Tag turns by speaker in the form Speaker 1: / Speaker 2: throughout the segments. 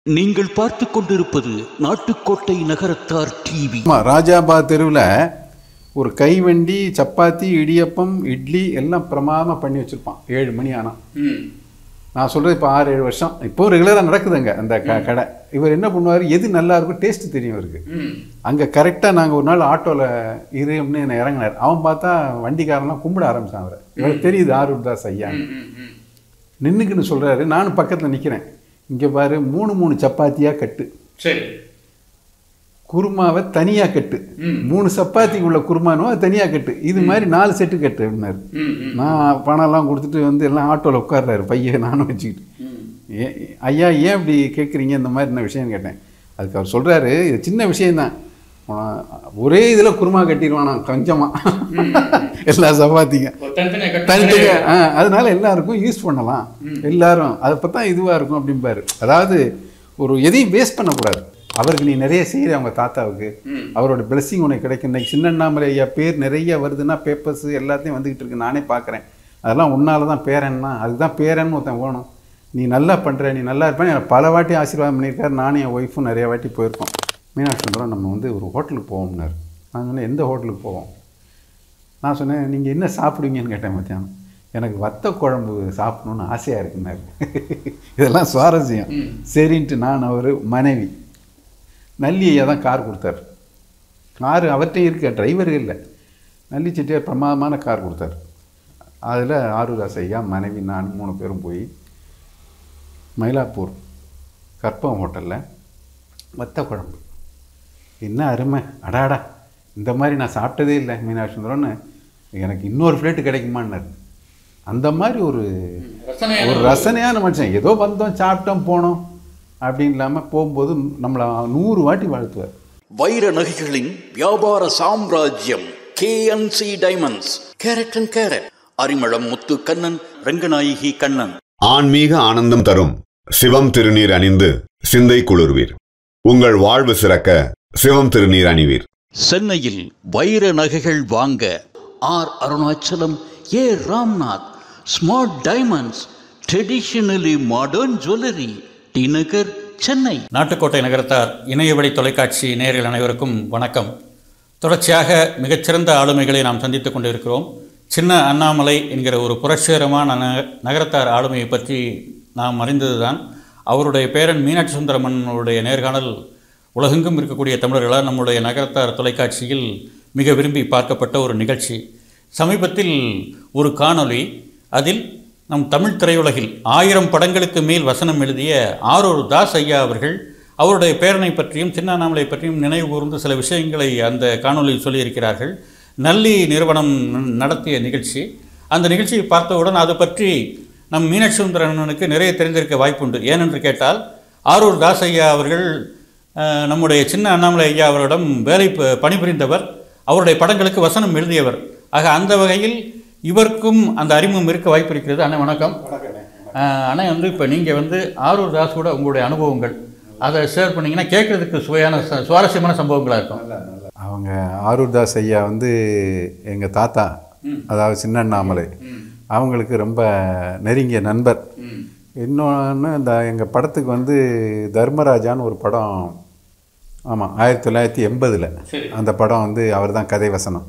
Speaker 1: நீங்கள் பார்த்துக் கொண்டிருப்பது நாட்டுக்கோட்டை நகரத்தார் டிவி
Speaker 2: ஆமாம் ராஜாபாத் தெருவில் ஒரு கைவண்டி சப்பாத்தி இடியப்பம் இட்லி எல்லாம் பிரமாதமாக பண்ணி வச்சுருப்பான் ஏழு மணி ஆனால் நான் சொல்கிறது இப்போ ஆறு ஏழு வருஷம் இப்போ ரெகுலராக நடக்குதுங்க அந்த க கடை இவர் என்ன பண்ணுவார் எது நல்லா இருக்கும் டேஸ்ட்டு தெரியும் இவருக்கு அங்கே கரெக்டாக நாங்கள் ஒரு நாள் ஆட்டோவில் இருன்னு என்னை இறங்கினார் அவன் பார்த்தா வண்டிக்காரன்லாம் கும்பிட ஆரம்பிச்சான் அவரை இவருக்கு தெரியுது ஆரூர் தாஸ் ஐயா நின்றுக்குன்னு சொல்கிறாரு நானும் பக்கத்தில் நிற்கிறேன் இங்கே பாரு மூணு மூணு சப்பாத்தியாக கட்டு
Speaker 3: சரி
Speaker 2: குருமாவை தனியாக கட்டு மூணு சப்பாத்திக்கு உள்ள குருமானும் அது தனியாக கட்டு இது மாதிரி நாலு செட்டு கட்டு அப்படின்னாரு
Speaker 3: ம், ம்,
Speaker 2: நான் பணம்லாம் கொடுத்துட்டு வந்து எல்லாம் ஆட்டோவில் உட்கார்றாரு பையன் நானும் வச்சுக்கிட்டு
Speaker 3: ம்.
Speaker 2: ஏ ஐயா ஏன் இப்படி கேட்குறீங்க இந்த மாதிரி என்ன விஷயம்னு கேட்டேன் அதுக்கு அவர் சொல்கிறாரு இது சின்ன விஷயந்தான் உன- ஒரே இதில் குருமா கட்டிடுவானா கொஞ்சமாக எல்லா சப்பாத்திங்க
Speaker 3: ஒரு தனித்தனியா கட்
Speaker 2: தனித்தனியா ஆ அதனால எல்லாருக்கும் யூஸ் பண்ணலாம் எல்லாரும் அதை பார்த்தா இதுவாக இருக்கும் அப்படிம்பாரு அதாவது ஒரு எதையும் வேஸ்ட் பண்ணக்கூடாது அவருக்கு நீ நிறைய செய்கிற அவங்க தாத்தாவுக்கு அவரோட blessing உனக்கு கிடைக்கும் இன்னைக்கு சின்னண்ணாமலை ஐயா பேர் நிறைய வருதுன்னா பேப்பர்ஸ் எல்லாத்தையும் வந்துக்கிட்டு இருக்கு நானே பார்க்குறேன் அதெல்லாம் உன்னால தான் பேரன்னா அதுக்கு தான் பேரன்னு ஒருத்தன் வேணும் நீ நல்லா பண்ணுற நீ நல்லா இருப்பேன் எனக்கு பல வாட்டி ஆசீர்வாதம் பண்ணியிருக்காரு நானும் என் ஒய்ஃபும் நிறைய வாட்டி போயிருக்கோம் மீனாட்சி சுந்தரம் நம்ம வந்து ஒரு ஹோட்டலுக்கு போவோம்னாரு நான் சொன்னேன் எந்த ஹோட்டலுக்கு போவோம் நான் சொன்னேன் நீங்கள் என்ன சாப்பிடுவீங்கன்னு கேட்டேன் மத்தியானம் எனக்கு வத்த குழம்பு சாப்பிடணும்னு ஆசையாக இருக்குன்னாரு இதெல்லாம் சுவாரஸ்யம் சரின்ட்டு நான் அவர் மனைவி நல்லி ஐயா தான் கார் கொடுத்தாரு காரு அவர்கிட்டையும் இருக்க டிரைவர் இல்லை நல்லி செட்டியார் பிரமாதமான கார் கொடுத்தாரு அதில் ஆரூராஸ் ஐயா மனைவி நான் மூணு பேரும் போய் மயிலாப்பூர் கற்பகம் ஹோட்டலில் வத்த குழம்பு என்ன அருமை அடாடா இந்த மாதிரி நான் சாப்பிட்டதே இல்லை மீனாட்சி சுந்தரம்னு எனக்கு இன்னொரு பிளேட்டு கிடைக்குமான்னாரு அந்த மாதிரி ஒரு
Speaker 3: ரசனையான
Speaker 2: ஒரு ரசனையான மனுஷன் ஏதோ வந்தோம் சாப்பிட்டோம் போனோம் அப்படின்னு இல்லாமல் போகும்போது நம்மளை நூறு வாட்டி வாழ்த்துவார்
Speaker 1: வைர நகைகளின் வியாபார சாம்ராஜ்யம் KNC diamonds carat and carat Arimalam Muthu Kannan Ranganayaki Kannan
Speaker 4: ஆன்மீக ஆனந்தம் தரும் சிவம் திருநீர் அணிந்து சிந்தை குளிர்வீர் உங்கள் வாழ்வு சிறக்க சிவம் திருநீர் அணிவீர்
Speaker 1: சென்னையில் வைர நகைகள் வாங்க R Arunachalam A Ramnath smart diamonds traditionally modern jewellery T Nagar Chennai
Speaker 3: Nattukottai Nagarathar இணையவழி தொலைக்காட்சி நேயர்கள் அனைவருக்கும் வணக்கம் தொடர்ச்சியாக மிகச்சிறந்த ஆளுமைகளை நாம் சந்தித்துக் கொண்டிருக்கிறோம் சின்ன அண்ணாமலை என்கிற ஒரு புரட்சிகரமான நக- நகரத்தார் ஆளுமையை பற்றி நாம் அறிந்ததுதான் அவருடைய பேரன் மீனாட்சி சுந்தரமன்னனுடைய நேர்காணல் உலகெங்கும் இருக்கக்கூடிய தமிழர்களால் நம்முடைய நகரத்தார் தொலைக்காட்சியில் மிக விரும்பி பார்க்கப்பட்ட ஒரு நிகழ்ச்சி சமீபத்தில் ஒரு காணொளி அதில் நம் தமிழ் திரையுலகில் ஆயிரம் படங்களுக்கு மேல் வசனம் எழுதிய ஆரூர் தாஸ் ஐயா அவர்கள் அவருடைய பேரனை பற்றியும் சின்ன அண்ணாமலை பற்றியும் நினைவு கூர்ந்து சில விஷயங்களை அந்த காணொளியில் சொல்லியிருக்கிறார்கள் நல்லி நிறுவனம் ந- நடத்திய நிகழ்ச்சி அந்த நிகழ்ச்சியை பார்த்தவுடன் அது பற்றி நம் மீனாட்சி சுந்தரனுக்கு நிறைய தெரிந்திருக்க வாய்ப்புண்டு ஏனென்று கேட்டால் ஆரூர் தாஸ் ஐயா அவர்கள் அஹ், நம்முடைய சின்ன அண்ணாமலை ஐயா அவரிடம் வேலை ப- பணிபுரிந்தவர் அவருடைய படங்களுக்கு வசனம் எழுதியவர் ஆக அந்த வகையில் இவருக்கும் அந்த அறிமுகம் இருக்க வாய்ப்பு இருக்கிறது அண்ணா வணக்கம் அஹ், அண்ணா வந்து இப்போ நீங்கள் வந்து ஆரூர் தாஸ் கூட உங்களுடைய அனுபவங்கள் அதை ஷேர் பண்ணீங்கன்னா கேட்கறதுக்கு சுவையான ச- சுவாரஸ்யமான சம்பவங்களாக இருக்கும்
Speaker 2: அவங்க ஆரூர் தாஸ் ஐயா வந்து எங்கள் தாத்தா அதாவது சின்ன அண்ணாமலை அவங்களுக்கு ரொம்ப நெருங்கிய நண்பர் இன்னொன்று இந்த எங்கள் படத்துக்கு வந்து தர்மராஜான்னு ஒரு படம் ஆமாம் ஆயிரத்தி தொள்ளாயிரத்தி எண்பதில் அந்த படம் வந்து அவர் தான் கதை வசனம்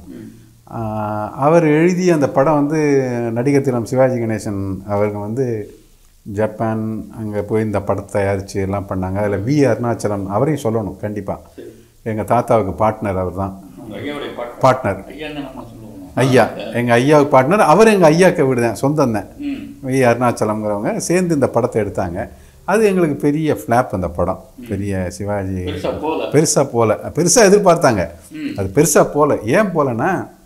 Speaker 2: ஆஹ் அவர் எழுதிய அந்த படம் வந்து நடிகர் திலம் சிவாஜி கணேசன் அவங்க வந்து ஜப்பான் அங்கே போய் இந்த படத்தை தயாரித்து எல்லாம் பண்ணாங்க அதில் வி அருணாச்சலம் அவரையும் சொல்லணும் கண்டிப்பாக எங்கள் தாத்தாவுக்கு பார்ட்னர் அவர் தான் பார்ட்னர் ஐயா எங்கள் ஐயாவுக்கு பார்ட்னர் அவர் எங்கள் ஐயாவுக்கு விடுதேன் சொந்தம் தான் வி அருணாச்சலம்ங்கிறவங்க சேர்ந்து இந்த படத்தை எடுத்தாங்க அது எங்களுக்கு பெரிய ஃப்ளாப் அந்த படம் பெரிய சிவாஜி பெருசாக போல பெருசாக எதிர்பார்த்தாங்க அது பெருசாக போல ஏன் போலன்னா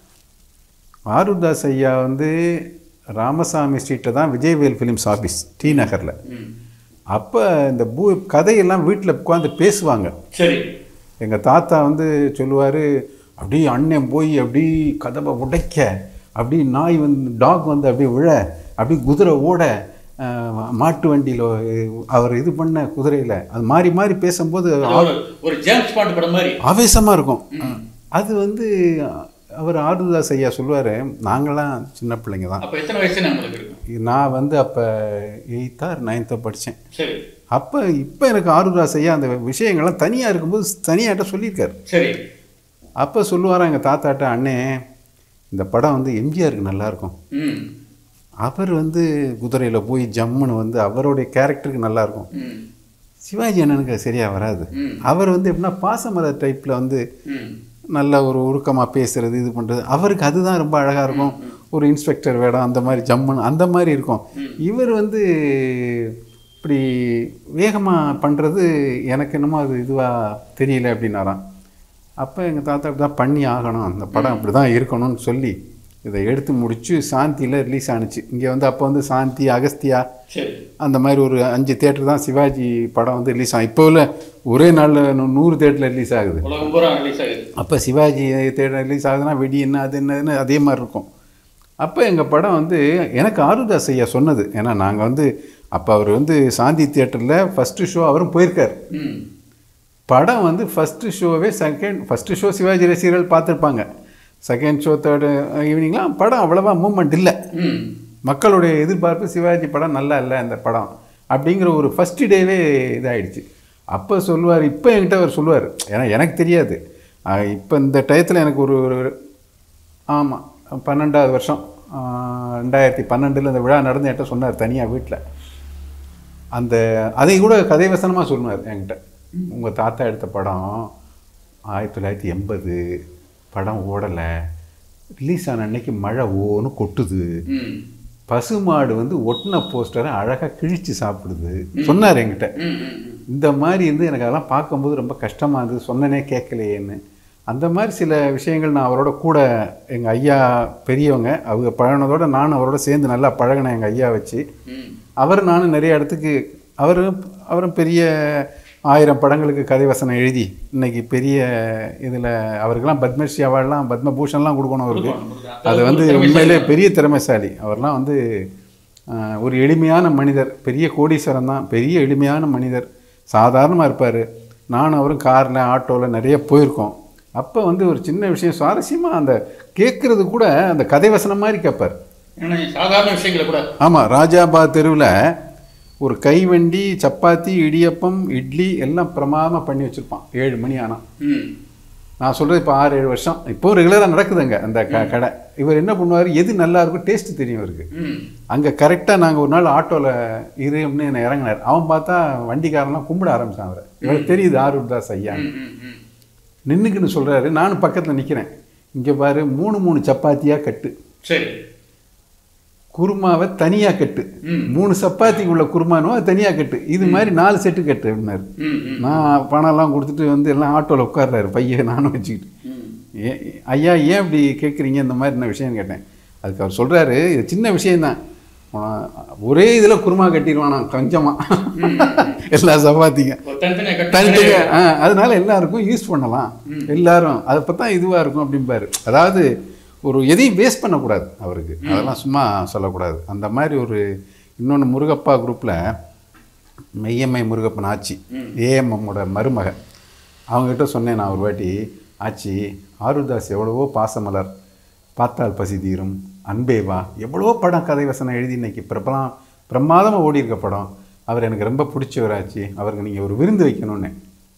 Speaker 2: ஆருதாஸ் ஐயா வந்து ராமசாமி ஸ்ட்ரீட்டில் தான் விஜய்வேல் ஃபிலிம்ஸ் ஆஃபீஸ் டி நகரில் அப்போ இந்த பூ கதையெல்லாம் வீட்டில் உட்காந்து பேசுவாங்க
Speaker 3: சரி
Speaker 2: எங்கள் தாத்தா வந்து சொல்லுவார் அப்படியே அண்ணன் போய் அப்படி கதவை உடைக்க அப்படி நாய் வந்து டாக் வந்து அப்படியே விழ அப்படி குதிரை ஓட அஹ், மாட்டு வண்டியில் அவர் இது பண்ண குதிரையில் அது மாறி மாறி பேசும்போது
Speaker 3: ஒரு- ஒரு ஜேம்ஸ் பாண்ட் படம் மாதிரி
Speaker 2: ஆவேசமாக இருக்கும் அது வந்து அவர் ஆருதாஸ் ஐயா சொல்லுவார் நாங்களாம் சின்ன பிள்ளைங்க தான்
Speaker 3: அப்போ எத்தனை வயசு நம்மளுக்கு இருக்கும்
Speaker 2: நான் வந்து அப்போ எயித்தா நைன்த்தோ படித்தேன்
Speaker 3: சரி
Speaker 2: அப்போ இப்போ எனக்கு ஆரூராஸ் ஐயா அந்த விஷயங்கள்லாம் தனியாக இருக்கும்போது தனியாட்ட சொல்லியிருக்காரு
Speaker 3: சரி
Speaker 2: அப்போ சொல்லுவாராம் எங்கள் தாத்தாட்ட அண்ணே இந்த படம் வந்து எம்ஜிஆருக்கு நல்லாயிருக்கும்
Speaker 3: ம்
Speaker 2: அவர் வந்து குதிரையில் போய் ஜம்முன்னு வந்து அவருடைய கேரக்டருக்கு நல்லாயிருக்கும்
Speaker 3: ம்
Speaker 2: சிவாஜி அண்ணனுக்கு அது சரியாக வராது அவர் வந்து எப்படின்னா பாசமலர் டைப்பில் வந்து
Speaker 3: ம்
Speaker 2: நல்ல ஒரு உருக்கமாக பேசுறது இது பண்ணுறது அவருக்கு அதுதான் ரொம்ப அழகாக இருக்கும் ஒரு இன்ஸ்பெக்டர் வேடம் அந்த மாதிரி ஜம்முன்னு அந்த மாதிரி இருக்கும் இவர் வந்து இப்படி வேகமாக பண்ணுறது எனக்கு என்னமோ அது இதுவாக தெரியல அப்படின்னாராம் அப்போ எங்கள் தாத்தா இப்படி தான் பண்ணி ஆகணும் அந்த படம் அப்படி தான் இருக்கணும்னு சொல்லி இதை எடுத்து முடித்து சாந்தியில் ரிலீஸ் ஆணுச்சு இங்கே வந்து அப்போ வந்து சாந்தி அகஸ்தியா
Speaker 3: சரி
Speaker 2: அந்த மாதிரி ஒரு அஞ்சு தேட்டர் தான் சிவாஜி படம் வந்து ரிலீஸ் ஆகும் இப்போ உள்ள ஒரே நாளில் நூறு தேட்டரில் ரிலீஸ் ஆகுது
Speaker 3: உலகம் பூரா ரிலீஸ் ஆகுது
Speaker 2: அப்போ சிவாஜி தேட்டர் ரிலீஸ் ஆகுதுன்னா வெடி என்ன அது என்னதுன்னு அதே மாதிரி இருக்கும் அப்போ எங்கள் படம் வந்து எனக்கு ஆருதாஸ் ஐயா சொன்னது ஏன்னா நாங்கள் வந்து அப்போ அவர் வந்து சாந்தி தியேட்டரில் ஃபஸ்ட்டு ஷோ அவரும் போயிருக்கார்
Speaker 3: ம்
Speaker 2: படம் வந்து ஃபஸ்ட்டு ஷோவே செகண்ட் ஃபஸ்ட்டு ஷோ சிவாஜி ரசிகர்கள் பார்த்துருப்பாங்க செகண்ட் ஷோ தேர்டு ஈவினிங்லாம் படம் அவ்வளோவா மூமெண்ட் இல்லை
Speaker 3: ம்
Speaker 2: மக்களுடைய எதிர்பார்ப்பு சிவாஜி படம் நல்லா இல்லை இந்த படம் அப்படிங்கிற ஒரு ஃபஸ்ட்டு டேவே இதாயிடுச்சு அப்போ சொல்லுவார் இப்போ என்கிட்ட அவர் சொல்லுவார் ஏன்னா எனக்கு தெரியாது இப்போ இந்த டயத்தில் எனக்கு ஒரு ஒரு ஆமாம் பன்னெண்டாவது வருஷம் ஆஹ், ரெண்டாயிரத்தி பன்னெண்டில் இந்த விழா நடந்து என்கிட்ட சொன்னார் தனியாக வீட்டில் அந்த அதை கூட கதை வசனமாக சொன்னார் என்கிட்ட உங்கள் தாத்தா எடுத்த படம் ஆயிரத்தி தொள்ளாயிரத்தி எண்பது படம் ஓடலை ரிலீஸ் ஆன அன்னைக்கு மழை ஓன்னு கொட்டுது
Speaker 3: ம்
Speaker 2: பசுமாடு வந்து ஒட்டின போஸ்டரை அழகாக கிழிச்சு சாப்பிடுது சொன்னார் என்கிட்ட
Speaker 3: ம் ம்
Speaker 2: இந்த மாதிரி இருந்து எனக்கு அதெல்லாம் பார்க்கும்போது ரொம்ப கஷ்டமாக இருந்தது சொன்னனே கேட்கலையேன்னு அந்த மாதிரி சில விஷயங்கள் நான் அவரோட கூட எங்கள் ஐயா பெரியவங்க அவங்க பழகினதோட நானும் அவரோட சேர்ந்து நல்லா பழகினேன் எங்கள் ஐயா வச்சு
Speaker 3: ம்
Speaker 2: அவர் நானும் நிறைய இடத்துக்கு அவரும் அவரும் பெரிய ஆயிரம் படங்களுக்கு கதை வசனம் எழுதி இன்னைக்கு பெரிய இதில் அவருக்கெல்லாம் பத்மஸ்ரீ அவார்ட்லாம் பத்மபூஷன்லாம் கொடுக்கணும் அவருக்கு அது வந்து உண்மையிலே பெரிய திறமைசாலி அவர்லாம் வந்து ஆஹ், ஒரு எளிமையான மனிதர் பெரிய கோடீஸ்வரன் தான் பெரிய எளிமையான மனிதர் சாதாரணமாக இருப்பார் நானும் அவரும் காரில் ஆட்டோவில் நிறைய போயிருக்கோம் அப்போ வந்து ஒரு சின்ன விஷயம் சுவாரஸ்யமாக அந்த கேட்குறது கூட அந்த கதை வசனம் மாதிரி கேட்பார்
Speaker 3: ஏன்னா சாதாரண விஷயங்களை கூட
Speaker 2: ஆமாம் ராஜாபாத் தெருவில் ஒரு கைவண்டி சப்பாத்தி இடியப்பம் இட்லி எல்லாம் பிரமாதமாக பண்ணி வச்சுருப்பான் ஏழு மணி ஆனால்
Speaker 3: ம்
Speaker 2: நான் சொல்கிறது இப்போ ஆறு ஏழு வருஷம் இப்போ ரெகுலராக நடக்குதுங்க அந்த க கடை இவர் என்ன பண்ணுவார் எது நல்லா இருக்கும் டேஸ்ட் தெரியும் இவருக்கு
Speaker 3: ம்
Speaker 2: அங்கே கரெக்டாக நாங்கள் ஒரு நாள் ஆட்டோவில் இருன்னு என்னை இறங்கினார் அவன் பார்த்தா வண்டிக்காரன்லாம் கும்பிட ஆரம்பிச்சான் அவரை இவருக்கு தெரியுது ஆரூர் தாஸ் ஐயா
Speaker 3: ம் ம் ம்
Speaker 2: நின்றுக்குன்னு சொல்கிறாரு நானும் பக்கத்தில் நிற்கிறேன் இங்கே பாரு மூணு மூணு சப்பாத்தியாக கட்டு
Speaker 3: சரி
Speaker 2: குருமாவை தனியாக கட்டு மூணு சப்பாத்திக்கு உள்ள குருமானும் அது தனியாக கட்டு இது மாதிரி நாலு செட்டு கட்டு அப்படின்னாரு
Speaker 3: ம் ம்
Speaker 2: நான் பணம்லாம் கொடுத்துட்டு வந்து எல்லாம் ஆட்டோவில் உட்கார்றாரு பையன் நானும் வச்சுக்கிட்டு
Speaker 3: ம்
Speaker 2: ஏ ஐயா ஏன் இப்படி கேட்குறீங்க இந்த மாதிரி என்ன விஷயம்னு கேட்டேன் அதுக்கு அவர் சொல்கிறாரு இது சின்ன விஷயந்தான் உன- ஒரே இதில் குருமா கட்டிடுவானா கொஞ்சமாக எல்லா சப்பாத்திங்க
Speaker 3: ஒரு தனித்தனியாக கட்ட
Speaker 2: தனித்தனியா ஆ அதனால எல்லாருக்கும் யூஸ் பண்ணலாம் எல்லாரும் அதை பார்த்தா இதுவாக இருக்கும் அப்படிம்பாரு அதாவது ஒரு எதையும் வேஸ்ட் பண்ணக்கூடாது அவருக்கு அதெல்லாம் சும்மா சொல்லக்கூடாது அந்த மாதிரி ஒரு இன்னொன்று முருகப்பா குரூப்பில் மெய்யம்மை முருகப்பன் ஆச்சி ஏஎம்எம்மோட மருமக அவங்ககிட்ட சொன்னேன் நான் ஒரு வாட்டி ஆச்சி ஆருதாஸ் எவ்வளவோ பாசமலர் பார்த்தால் பசி தீரும் அன்பே வா எவ்வளவோ படம் கதை வசனம் எழுதி இன்னைக்கு பிரபலம் பிரமாதமாக ஓடி இருக்க படம் அவர் எனக்கு ரொம்ப பிடிச்சவர் ஆச்சி அவருக்கு நீங்கள் ஒரு விருந்து வைக்கணும்னு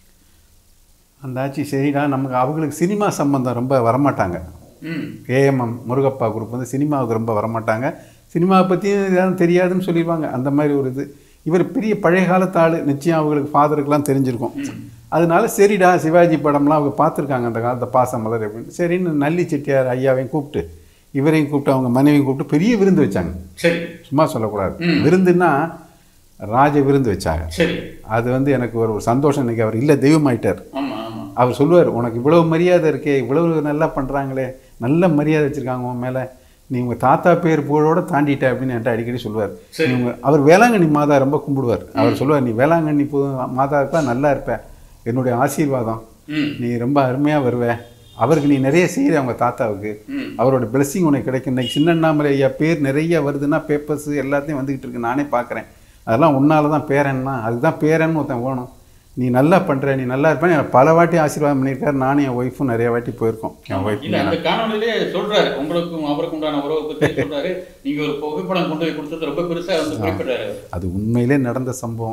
Speaker 2: அந்த ஆச்சி சரிடா நமக்கு அவங்களுக்கு சினிமா சம்பந்தம் ரொம்ப வரமாட்டாங்க
Speaker 3: ம்
Speaker 2: ஏஎம்எம் முருகப்பா குரூப் வந்து சினிமாவுக்கு ரொம்ப வரமாட்டாங்க சினிமாவை பற்றியும் எதாவது தெரியாதுன்னு சொல்லிடுவாங்க அந்த மாதிரி ஒரு இது இவர் பெரிய பழைய காலத்து ஆள் நிச்சயம் அவங்களுக்கு ஃபாதருக்கெல்லாம் தெரிஞ்சிருக்கும் அதனால சரிடா சிவாஜி படம்லாம் அவங்க பார்த்துருக்காங்க அந்த காலத்தை பாசமலர் அப்படின்னு சரின்னு நல்லி செட்டியார் ஐயாவையும் கூப்பிட்டு இவரையும் கூப்பிட்டு அவங்க மனைவியும் கூப்பிட்டு பெரிய விருந்து வச்சாங்க
Speaker 3: சரி
Speaker 2: சும்மா சொல்லக்கூடாது விருந்துன்னா ராஜ விருந்து வச்சாங்க
Speaker 3: சரி
Speaker 2: அது வந்து எனக்கு ஒரு ஒரு சந்தோஷம் இன்னைக்கு அவர் இல்லை தெய்வமாயிட்டார்
Speaker 3: ஆமாம் ஆமாம்
Speaker 2: அவர் சொல்லுவார் உனக்கு இவ்வளவு மரியாதை இருக்கே இவ்வளவு நல்லா பண்ணுறாங்களே நல்ல மரியாதை வச்சுருக்காங்க உன் மேலே நீ உங்கள் தாத்தா பேர் புகழோட தாண்டிட்ட அப்படின்னு என்கிட்ட அடிக்கடி சொல்லுவார்
Speaker 3: சரி.
Speaker 2: நீ உங்க- அவர் வேளாங்கண்ணி மாதா ரொம்ப கும்பிடுவார் அவர் சொல்லுவார் நீ வேளாங்கண்ணி போ மாதா இருப்ப நல்லா இருப்ப என்னுடைய ஆசீர்வாதம்
Speaker 3: ம்
Speaker 2: நீ ரொம்ப அருமையாக வருவ அவருக்கு நீ நிறைய செய்கிற அவங்க தாத்தாவுக்கு
Speaker 3: ம்.
Speaker 2: அவரோட blessing உனக்கு கிடைக்கும் இன்னைக்கு சின்னண்ணாமலை ஐயா பேர் நிறைய வருதுன்னா பேப்பர்ஸ் எல்லாத்தையும் வந்துக்கிட்டு இருக்கு நானே பார்க்குறேன் அதெல்லாம் உன்னால தான் பேரன்னா அதுதான் பேரன்னு ஒருத்தன் வேணும் நீ நல்லா பண்ணுற நீ நல்லா இருப்பேன்னு எனக்கு பல வாட்டி ஆசீர்வாதம் பண்ணியிருக்காரு நானும் என் ஒய்ஃபும் நிறைய வாட்டி போயிருக்கோம் என் ஒய்ஃப்
Speaker 3: இல்ல அந்த காணொலியிலே சொல்றாரு உங்களுக்கும் அவருக்கும் உண்டான உறவை பத்தி சொல்றாரு நீங்க ஒரு புகைப்படம் கொண்டு போய் கொடுத்தது ரொம்ப பெருசா வந்து குறிப்பிடுறாரு
Speaker 2: அது உண்மையிலே நடந்த சம்பவம்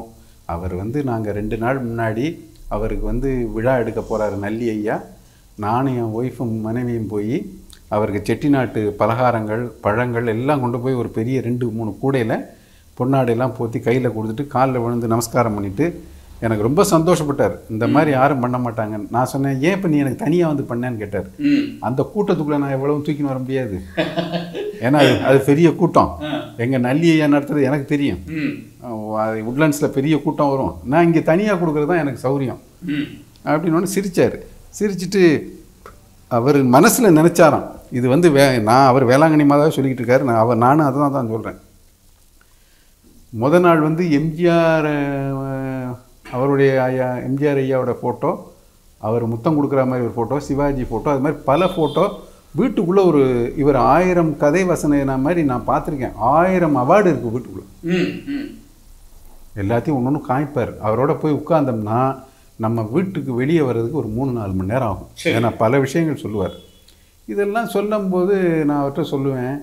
Speaker 2: அவர் வந்து நாங்கள் ரெண்டு நாள் முன்னாடி அவருக்கு வந்து விழா எடுக்க போகிறாரு நல்லி ஐயா நானும் என் ஒய்ஃபும் மனைவியும் போய் அவருக்கு செட்டிநாட்டு பலகாரங்கள் பழங்கள் எல்லாம் கொண்டு போய் ஒரு பெரிய ரெண்டு மூணு கூடையில் பொன்னாடையெல்லாம் போற்றி கையில் கொடுத்துட்டு காலில் விழுந்து நமஸ்காரம் பண்ணிவிட்டு எனக்கு ரொம்ப சந்தோஷப்பட்டார் இந்த மாதிரி யாரும் பண்ண மாட்டாங்க நான் சொன்னேன் ஏன் இப்போ நீ எனக்கு தனியாக வந்து பண்ணேன்னு கேட்டார் அந்த கூட்டத்துக்குள்ளே நான் எவ்வளவு தூக்கின்னு வர முடியாது ஏன்னா அது அது பெரிய கூட்டம் எங்கள் நல்லி ஐயா நடத்துறது எனக்கு தெரியும் உட்லண்ட்ஸில் பெரிய கூட்டம் வரும் நான் இங்கே தனியாக கொடுக்குறது தான் எனக்கு சௌரியம் அப்படின்னு ஒன்று சிரிச்சார் சிரிச்சிட்டு அவர் மனசில் நினச்சாராம் இது வந்து வே நான் அவர் வேளாங்கண்ணி மாதாவே சொல்லிக்கிட்டு இருக்காரு நான் அவர் நானும் அதை தான் சொல்கிறேன் முத நாள் வந்து எம்ஜிஆர் அஹ், அவருடைய ஐயா எம்ஜிஆர் ஐயாவோட ஃபோட்டோ அவர் முத்தம் கொடுக்குற மாதிரி ஒரு ஃபோட்டோ சிவாஜி ஃபோட்டோ அது மாதிரி பல ஃபோட்டோ வீட்டுக்குள்ளே ஒரு இவர் ஆயிரம் கதை வசன மாதிரி நான் பார்த்துருக்கேன் ஆயிரம் அவார்டு இருக்குது வீட்டுக்குள்ளே எல்லாத்தையும் ஒன்று ஒன்று காமிப்பார் அவரோட போய் உட்கார்ந்தோம்னா நம்ம வீட்டுக்கு வெளியே வர்றதுக்கு ஒரு மூணு நாலு மணி நேரம் ஆகும் ஏன்னா பல விஷயங்கள் சொல்லுவார் இதெல்லாம் சொல்லும்போது நான் அவர்கிட்ட சொல்லுவேன்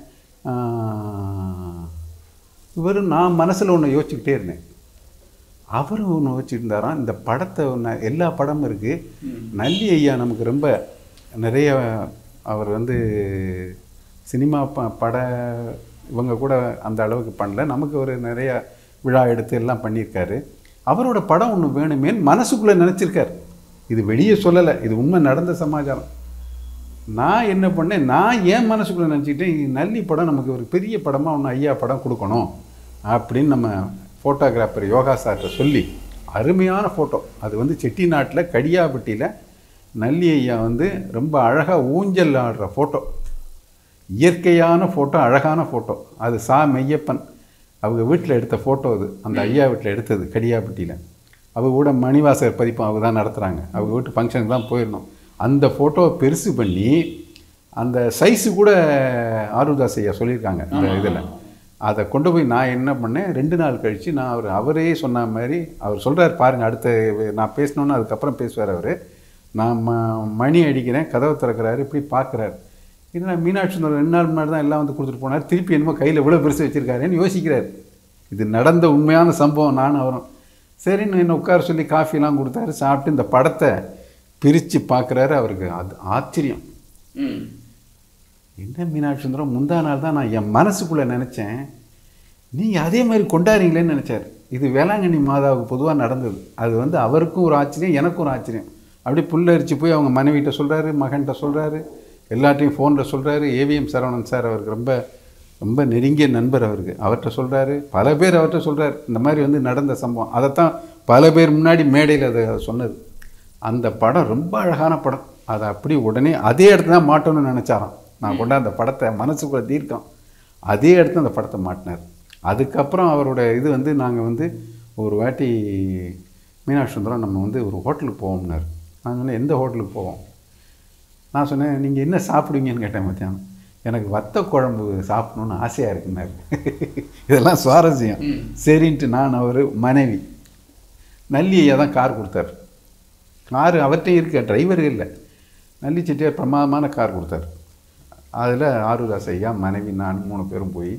Speaker 2: இவர் நான் மனசில் ஒன்று யோசிச்சுக்கிட்டே இருந்தேன் அவரும் ஒன்று வச்சுட்டு இருந்தாராம் இந்த படத்தை ஒன்று எல்லா படமும் இருக்குது நல்லி ஐயா நமக்கு ரொம்ப நிறைய அவர் வந்து சினிமா ப பட இவங்க கூட அந்த அளவுக்கு பண்ணல நமக்கு ஒரு நிறைய விழா எடுத்து எல்லாம் பண்ணியிருக்காரு அவரோட படம் ஒன்று வேணுமேன்னு மனசுக்குள்ளே நினச்சிருக்கார் இது வெளியே சொல்லலை இது உண்மை நடந்த சமாச்சாரம் நான் என்ன பண்ணேன் நான் ஏன் மனசுக்குள்ளே நினச்சிக்கிட்டேன் இது நல்லி படம் நமக்கு ஒரு பெரிய படமாக ஒன்று ஐயா படம் கொடுக்கணும் அப்படின்னு நம்ம ஃபோட்டோகிராஃபர் யோகா சார்கிட்ட சொல்லி அருமையான ஃபோட்டோ அது வந்து செட்டிநாட்டில் கடியாப்பட்டியில் நல்லி ஐயா வந்து ரொம்ப அழகாக ஊஞ்சல் ஆடுற ஃபோட்டோ இயற்கையான ஃபோட்டோ அழகான ஃபோட்டோ அது சா மெய்யப்பன் அவங்க வீட்டில் எடுத்த ஃபோட்டோ அது அந்த ஐயா வீட்டில் எடுத்தது கடியாப்பட்டியில் அவங்க கூட மணிவாசகர் பதிப்பு அவங்க தான் நடத்துகிறாங்க அவங்க வீட்டு ஃபங்க்ஷனுக்கு தான் போயிருந்தோம் அந்த ஃபோட்டோவை பெருசு பண்ணி அந்த சைஸு கூட ஆருதாஸ் ஐயா சொல்லியிருக்காங்க அந்த இதில் அதை கொண்டு போய் நான் என்ன பண்ணேன் ரெண்டு நாள் கழித்து நான் அவர் அவரே சொன்ன மாதிரி அவர் சொல்கிறார் பாருங்கள் அடுத்த நான் பேசினோன்னு அதுக்கப்புறம் பேசுவார் அவர் நான் ம மணி அடிக்கிறேன் கதவை திறக்கிறாரு இப்படி பார்க்குறாரு என்ன மீனாட்சி சுந்தரம் ரெண்டு நாள் முன்னாடி தான் எல்லாம் வந்து கொடுத்துட்டு போனார் திருப்பி என்னமோ கையில் இவ்வளோ பெருசு வச்சுருக்காருன்னு யோசிக்கிறார் இது நடந்த உண்மையான சம்பவம் நானும் அவரும் சரின்னு என்ன உட்கார சொல்லி காஃபிலாம் கொடுத்தாரு சாப்பிட்டு இந்த படத்தை பிரித்து பார்க்குறாரு அவருக்கு அது ஆச்சரியம் என்ன மீனாட்சி சுந்தரம் முந்தா நாள் தான் நான் என் மனசுக்குள்ளே நினச்சேன் நீங்கள் அதே மாதிரி கொண்டாடுறீங்களேன்னு நினச்சார் இது வேளாங்கண்ணி மாதாவுக்கு பொதுவாக நடந்தது அது வந்து அவருக்கும் ஒரு ஆச்சரியம் எனக்கும் ஒரு ஆச்சரியம் அப்படியே புல்லரிச்சு போய் அவங்க மனைவிட்ட சொல்கிறாரு மகன்கிட்ட சொல்கிறாரு எல்லாத்தையும் ஃபோனில் சொல்கிறாரு ஏவிஎம் சரவணன் சார் அவருக்கு ரொம்ப ரொம்ப நெருங்கிய நண்பர் அவருக்கு அவர்கிட்ட சொல்கிறாரு பல பேர் அவர்கிட்ட சொல்கிறார் இந்த மாதிரி வந்து நடந்த சம்பவம் அதைத்தான் பல பேர் முன்னாடி மேடையில் அதை சொன்னது அந்த படம் ரொம்ப அழகான படம் அதை அப்படி உடனே அதே இடத்துல தான் மாட்டணும்னு நினச்சாராம் நான் கொண்டு அந்த படத்தை மனசுக்குள்ள தீர்க்கம் அதே இடத்துல அந்த படத்தை மாட்டினார் அதுக்கப்புறம் அவரோட இது வந்து நாங்கள் வந்து ஒரு வாட்டி மீனாட்சி சுந்தரம் நம்ம வந்து ஒரு ஹோட்டலுக்கு போவோம்னார் நான் சொன்னேன் எந்த ஹோட்டலுக்கு போவோம் நான் சொன்னேன் நீங்கள் என்ன சாப்பிடுவீங்கன்னு கேட்டேன் மத்தியானம் எனக்கு வத்த குழம்பு சாப்பிடணுன்னு ஆசையாக இருக்குன்னாரு இதெல்லாம் சுவாரஸ்யம் சரின்ட்டு நான் அவர் மனைவி நல்லி ஐயா தான் கார் கொடுத்தாரு காரு அவர்கிட்டையும் இருக்க டிரைவர் இல்லை நல்லி செட்டியார் பிரமாதமான கார் கொடுத்தாரு அதில் ஆரூராஸ் ஐயா மனைவி நான் மூணு பேரும் போய்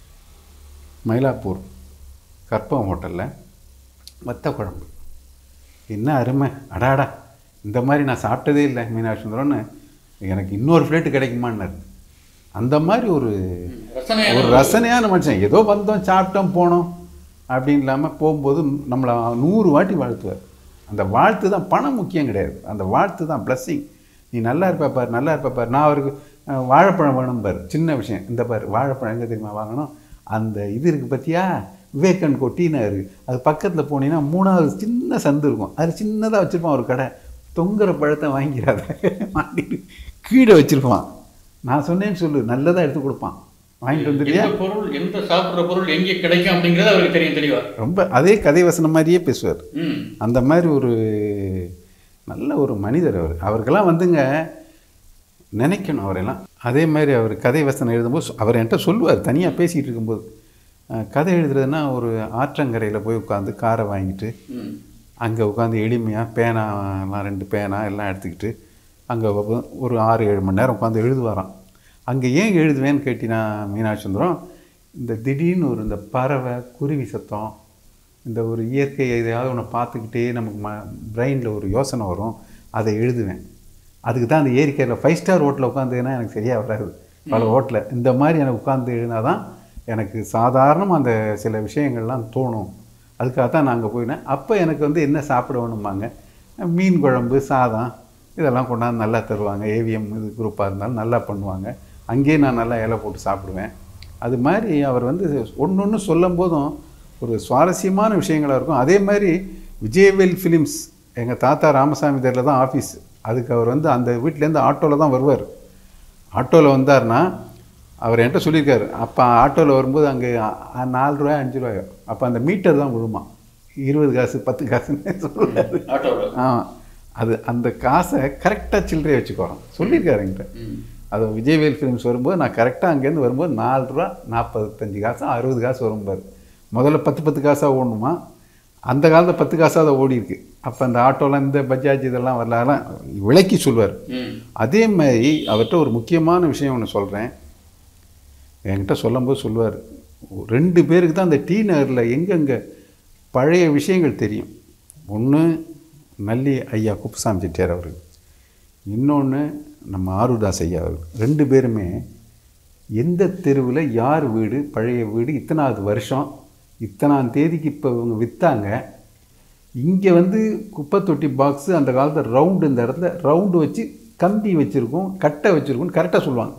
Speaker 2: மயிலாப்பூர் கற்பகம் ஹோட்டலில் வத்த குழம்பு என்ன அருமை அடாடா இந்த மாதிரி நான் சாப்பிட்டதே இல்லை மீனாட்சி சுந்தரம்னு எனக்கு இன்னொரு பிளேட்டு கிடைக்குமான்னாரு அந்த மாதிரி ஒரு ஒரு ரசனையான மனுஷன் ஏதோ வந்தோம் சாப்பிட்டோம் போனோம் அப்படின்னு இல்லாமல் போகும்போது நம்மளை நூறு வாட்டி வாழ்த்துவார் அந்த வாழ்த்து தான் பணம் முக்கியம் கிடையாது அந்த வாழ்த்து தான் blessing நீ நல்லா இருப்ப பாரு நல்லா இருப்ப பாரு நான் அவருக்கு அஹ், வாழைப்பழம் வேணும் பாரு சின்ன விஷயம் இந்த பாரு வாழைப்பழம் எங்கே தெரியுமா வாங்கணும் அந்த இது இருக்குது பார்த்தியா விவேகன் கொட்டினாரு அது பக்கத்தில் போனீங்கன்னா மூணாவது சின்ன சந்து இருக்கும் அது சின்னதாக வச்சுருப்பான் ஒரு கடை தொங்குற பழத்தை வாங்கிடாத மாட்டிட்டு கீழே வச்சுருப்பான் நான் சொன்னேன்னு சொல்லு நல்லதாக எடுத்து கொடுப்பான் வாங்கிட்டு வந்துடுறியா
Speaker 3: எந்த பொருள் எந்த சாப்பிட்ற பொருள் எங்கே கிடைக்கும் அப்படிங்கிறது அவருக்கு தெரியும் தெளிவா
Speaker 2: ரொம்ப அதே கதை வசனம் மாதிரியே பேசுவார்
Speaker 3: ம்
Speaker 2: அந்த மாதிரி ஒரு நல்ல ஒரு மனிதர் அவர் அவருக்கெல்லாம் வந்துங்க நினைக்கணும் அவரெல்லாம் அதே மாதிரி அவர் கதை வசனம் எழுதும்போது சொ- அவர் என்கிட்ட சொல்லுவார் தனியாக பேசிகிட்டு இருக்கும்போது அஹ், கதை எழுதுறதுன்னா ஒரு ஆற்றங்கரையில் போய் உட்காந்து காரை வாங்கிட்டு
Speaker 3: ம்
Speaker 2: அங்கே உட்காந்து எளிமையாக பேனாலாம் ரெண்டு பேனா எல்லாம் எடுத்துக்கிட்டு அங்கே ஒரு ஆறு ஏழு மணி நேரம் உட்காந்து எழுதுவாராம் அங்கே ஏன் எழுதுவேன்னு கேட்டினா மீனாட்சி சுந்தரம் இந்த திடீர்னு ஒரு இந்த பறவை குருவி சத்தம் இந்த ஒரு இயற்கை எதையாவது ஒன்று பார்த்துக்கிட்டே நமக்கு ம பிரெயினில் ஒரு யோசனை வரும் அதை எழுதுவேன் அதுக்கு தான் அந்த ஏரிக்கையில் ஃபைவ் ஸ்டார் ஹோட்டலில் உட்காந்துன்னா எனக்கு சரியாக வராது பல ஹோட்டலில் இந்த மாதிரி எனக்கு உட்காந்து எழுதினா தான் எனக்கு சாதாரணமாக அந்த சில விஷயங்கள்லாம் தோணும் அதுக்காக தான் நாங்கள் போயினேன் அப்போ எனக்கு வந்து என்ன சாப்பிட வேணும்பாங்க மீன் குழம்பு சாதம் இதெல்லாம் கொண்டாந்து நல்லா தருவாங்க ஏவிஎம் இது குரூப்பாக இருந்தாலும் நல்லா பண்ணுவாங்க அங்கேயே நான் நல்லா இலை போட்டு சாப்பிடுவேன் அது மாதிரி அவர் வந்து ஒன்று ஒன்று சொல்லும் போதும் ஒரு சுவாரஸ்யமான விஷயங்களாக இருக்கும் அதே மாதிரி விஜயவேல் ஃபிலிம்ஸ் எங்கள் தாத்தா ராமசாமி தெருல தான் ஆஃபீஸ் அதுக்கு அவர் வந்து அந்த வீட்டிலேருந்து ஆட்டோவில் தான் வருவார் ஆட்டோவில் வந்தார்னா அவர் என்கிட்ட சொல்லியிருக்காரு அப்போ ஆட்டோவில் வரும்போது அங்கே அ- நாலு ரூபாய் அஞ்சு ரூபாயோ அப்போ அந்த மீட்டர் தான் விழுமா இருபது காசு பத்து காசுன்னு சொல்லுவாரு
Speaker 3: ஆட்டோவில்
Speaker 2: ஆமாம் அது அந்த காசை கரெக்டாக சில்லறையை வச்சுக்கோறோம் சொல்லியிருக்காரு என்கிட்ட அது விஜய்வேல் ஃபிலிம்ஸ் வரும்போது நான் கரெக்டாக அங்கேருந்து வரும்போது நாலு ரூபா நாற்பத்தஞ்சு காசு அறுபது காசு வரும்பாரு முதல்ல பத்து பத்து காசாக ஓடணுமா அந்த காலத்தில் பத்து காசாக தான் ஓடி இருக்கு அப்போ அந்த ஆட்டோலாம் இந்த பஜாஜ் இதெல்லாம் வரல அதெல்லாம் விளக்கி சொல்வார் அதே மாதிரி அவர்கிட்ட ஒரு முக்கியமான விஷயம் ஒன்று சொல்கிறேன் என்கிட்ட சொல்லும்போது சொல்லுவார் ரெண்டு பேருக்கு தான் அந்த டி நகரில் எங்கெங்கே பழைய விஷயங்கள் தெரியும் ஒன்று நல்லி ஐயா குப்புசாமி செட்டியார் அவர்கள் இன்னொன்று நம்ம ஆருதாஸ் ஐயா அவர்கள் ரெண்டு பேருமே எந்த தெருவில் யார் வீடு பழைய வீடு இத்தனாவது வருஷம் இத்தனாம் தேதிக்கு இப்போ இவங்க விற்றாங்க இங்கே வந்து குப்பை தொட்டி பாக்ஸு அந்த காலத்தில் ரவுண்டு இந்த இடத்துல ரவுண்டு வச்சு கம்பி வச்சுருக்கோம் கட்டை வச்சுருக்கோம் கரெக்டாக சொல்லுவாங்க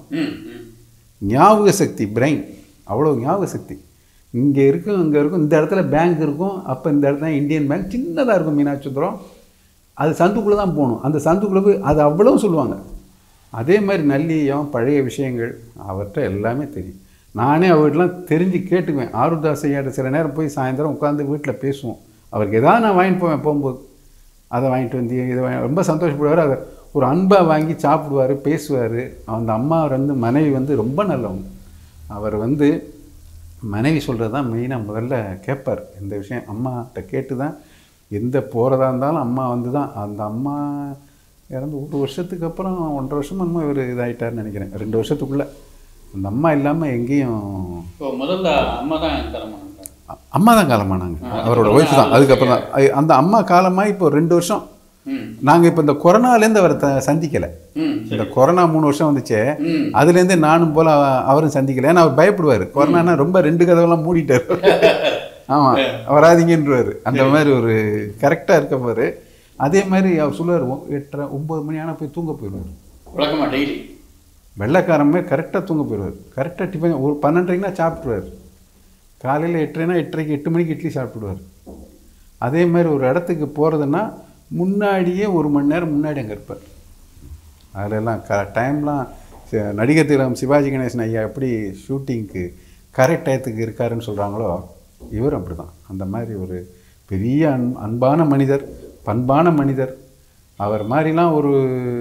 Speaker 2: ஞாபக சக்தி பிரெயின் அவ்வளோ ஞாபக சக்தி இங்கே இருக்கும் இங்கே இருக்கும் இந்த இடத்துல பேங்க் இருக்கும் அப்போ இந்த இடத்துல இந்தியன் பேங்க் சின்னதாக இருக்கும் மீனாட்சிபுரம் அது சந்துக்குள்ளே தான் போகணும் அந்த சந்துக்குள்ளே போய் அது அவ்வளவு சொல்லுவாங்க அதே மாதிரி நல்லியம் பழைய விஷயங்கள் அவர்கிட்ட எல்லாமே தெரியும் நானே அவர்கிட்டலாம் தெரிஞ்சு கேட்டுக்குவேன் ஆருதாஸ் ஐயாட்ட சில நேரம் போய் சாயந்தரம் உட்காந்து வீட்டில் பேசுவோம் அவருக்கு எதாவது நான் வாங்கிட்டு போவேன் போகும்போது அதை வாங்கிட்டு வந்து இதை வாங்கி ரொம்ப சந்தோஷப்படுவார் அதை ஒரு அன்பாக வாங்கி சாப்பிடுவார் பேசுவார் அந்த அம்மா வந்து மனைவி வந்து ரொம்ப நல்லவங்க அவர் வந்து மனைவி சொல்கிறது தான் மெயினாக முதல்ல கேட்பார் இந்த விஷயம் அம்மாட்ட கேட்டு தான் எந்த போகிறதா இருந்தாலும் அம்மா வந்து தான் அந்த அம்மா இறந்து ஒரு வருஷத்துக்கு அப்புறம் ஒன்றரை வருஷம் அம்மா இவர் இதாகிட்டார்னு நினைக்கிறேன் ரெண்டு வருஷத்துக்குள்ளே அந்த அம்மா இல்லாமல் எங்கேயும்
Speaker 3: இப்போ முதல்ல அம்மா தான் தலைமானாங்க
Speaker 2: அ- அம்மா தான் காலமானாங்க அவரோட ஒய்ஃப் தான் அதுக்கப்புறம் தான் ஐ- அந்த அம்மா காலமாக இப்போ ரெண்டு வருஷம்
Speaker 3: ம்
Speaker 2: நாங்கள் இப்போ இந்த கொரோனாலேருந்து அவரை த சந்திக்கலை
Speaker 3: ம்
Speaker 2: இந்த கொரோனா மூணு வருஷம் வந்துச்சே
Speaker 3: ம்.
Speaker 2: அதுலேருந்து நானும் போல அவ- அவரும் சந்திக்கல ஏன்னா அவர் பயப்படுவார் கொரோனானா ரொம்ப ரெண்டு கதவெல்லாம் மூடிட்டார் ஆமாம் வராதீங்கன்றவார் அந்த மாதிரி ஒரு கரெக்டாக இருக்க பாரு அதே மாதிரி அவர் சொல்லுவார் "ஒ- எட்டரை ஒம்பது மணி ஆனால் போய் தூங்க போயிடுவார்
Speaker 3: வழக்கமா டெய்லி
Speaker 2: வெள்ளைக்காரமே கரெக்டாக தூங்க போயிடுவார் கரெக்டாக டிஃபன் ஒரு பன்னெண்டரைக்குனா சாப்பிட்ருவார் காலையில் எட்டரைனா எட்டரைக்கு எட்டு மணிக்கு இட்லி சாப்பிடுவார் அதே மாதிரி ஒரு இடத்துக்கு போகிறதுன்னா முன்னாடியே ஒரு மணி நேரம் முன்னாடி அங்கே இருப்பார் அதிலெல்லாம் க டைம்லாம் சி- நடிகர் திலகம் சிவாஜி கணேசன் ஐயா எப்படி ஷூட்டிங்க்கு கரெக்ட் டயத்துக்கு இருக்காருன்னு சொல்கிறாங்களோ இவர் அப்படி தான் அந்த மாதிரி ஒரு பெரிய அன் அன்பான மனிதர் பண்பான மனிதர் அவர் மாதிரிலாம் ஒரு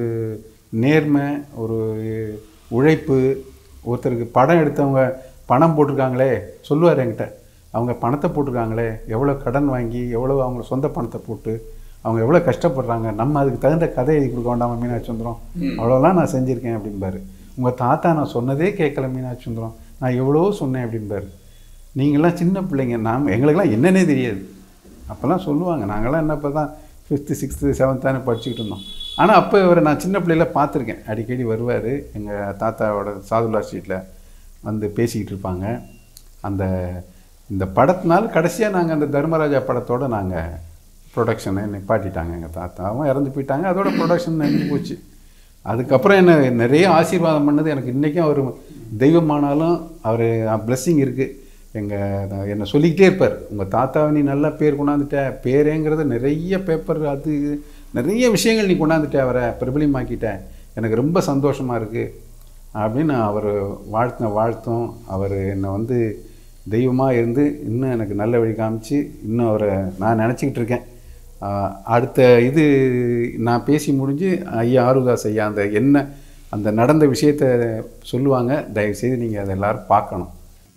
Speaker 2: நேர்மை ஒரு உழைப்பு ஒருத்தருக்கு படம் எடுத்தவங்க பணம் போட்டிருக்காங்களே சொல்லுவார் என்கிட்ட அவங்க பணத்தை போட்டிருக்காங்களே எவ்வளோ கடன் வாங்கி எவ்வளோ அவங்க சொந்த பணத்தை போட்டு அவங்க எவ்வளோ கஷ்டப்படுறாங்க நம்ம அதுக்கு தகுந்த கதை எழுதி கொடுக்க வேண்டாமா மீனாட்சி சுந்தரம் அவ்வளோலாம் நான் செஞ்சுருக்கேன் அப்படிம்பாரு உங்கள் தாத்தா நான் சொன்னதே கேட்கல மீனாட்சி சுந்தரம் நான் எவ்வளவோ சொன்னேன் அப்படிம்பாரு நீங்களாம் சின்ன பிள்ளைங்க நாம் எங்களுக்கெல்லாம் என்னன்னே தெரியாது அப்போல்லாம் சொல்லுவாங்க நாங்களாம் என்ன இப்போ தான் ஃபிஃப்த்து சிக்ஸ்த்து செவன்த்தானே படிச்சுக்கிட்டு இருந்தோம் ஆனால் அப்போ இவரை நான் சின்ன பிள்ளையில பார்த்துருக்கேன் அடிக்கடி வருவார் எங்கள் தாத்தாவோட சாதுல்லா ஸ்ட்ரீட்டில் வந்து பேசிக்கிட்டு இருப்பாங்க அந்த இந்த படத்தினால கடைசியாக நாங்கள் அந்த தர்மராஜா படத்தோட நாங்கள் ப்ரொடக்ஷனை நிப்பாட்டிட்டாங்க எங்கள் தாத்தாவும் இறந்து போயிட்டாங்க அதோட ப்ரொடக்ஷன் நின்று போச்சு அதுக்கப்புறம் என்ன நிறைய ஆசீர்வாதம் பண்ணது எனக்கு இன்றைக்கும் அவர் தெய்வமானாலும் அவர் பிளெஸ்ஸிங் இருக்குது எங்கள் என்னை சொல்லிக்கிட்டே இருப்பார் உங்கள் தாத்தாவை நீ நல்லா பேர் கொண்டாந்துட்ட பேரேங்கிறது நிறைய பேப்பர் அது இது, நிறைய விஷயங்கள் நீ கொண்டாந்துட்ட அவரை பிரபலியமாக்கிட்ட எனக்கு ரொம்ப சந்தோஷமாக இருக்குது அப்படின்னு அவர் வாழ்த்தின வாழ்த்தும் அவர் என்னை வந்து தெய்வமாக இருந்து இன்னும் எனக்கு நல்ல வழி காமிச்சு இன்னும் அவரை நான் நினச்சிக்கிட்டு இருக்கேன் ஆஹ் அடுத்த இது நான் பேசி முடிஞ்சு ஐயா ஆருதாஸ் ஐயா அந்த என்ன அந்த நடந்த விஷயத்த சொல்லுவாங்க தயவுசெய்து நீங்கள் அதை எல்லாரும் பார்க்கணும்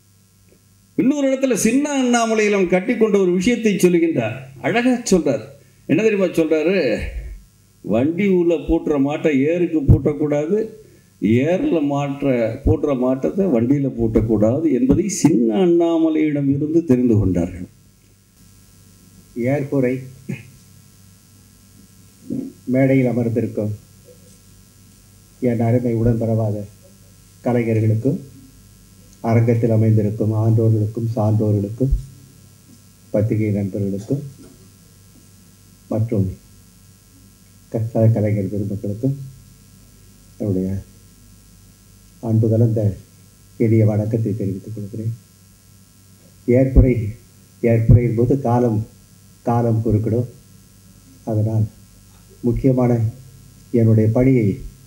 Speaker 5: இன்னொரு இடத்துல சின்ன அண்ணாமலையிலும் கட்டி கொண்ட ஒரு விஷயத்தை சொல்லுகின்றார் அழகா சொல்றார் என்ன தெரியுமா சொல்றாரு வண்டி உள்ள பூட்டுற மாட்டை ஏருக்கு பூட்டக்கூடாது ஏரில் மாற்ற பூட்டுற மாட்டத்தை வண்டியில் பூட்டக்கூடாது என்பதை சின்ன அண்ணாமலையிடம் இருந்து தெரிந்து கொண்டார்கள்
Speaker 6: ஏற்புரை மேடையில் அமர்ந்திருக்கும் என் அருமை உடன்பரவாத கலைஞர்களுக்கும் அரங்கத்தில் அமைந்திருக்கும் ஆண்டோர்களுக்கும் சான்றோர்களுக்கும் பத்திரிகை நண்பர்களுக்கும் மற்றும் க கலைஞர் பெருமக்களுக்கும் என்னுடைய அன்பு கலந்த எளிய வணக்கத்தை தெரிவித்துக் கொள்கிறேன் ஏற்புரை ஏற்புரையின் போது காலம் காலம் குறுக்கிடும் அதனால் முக்கியமான என்னுடைய பணியை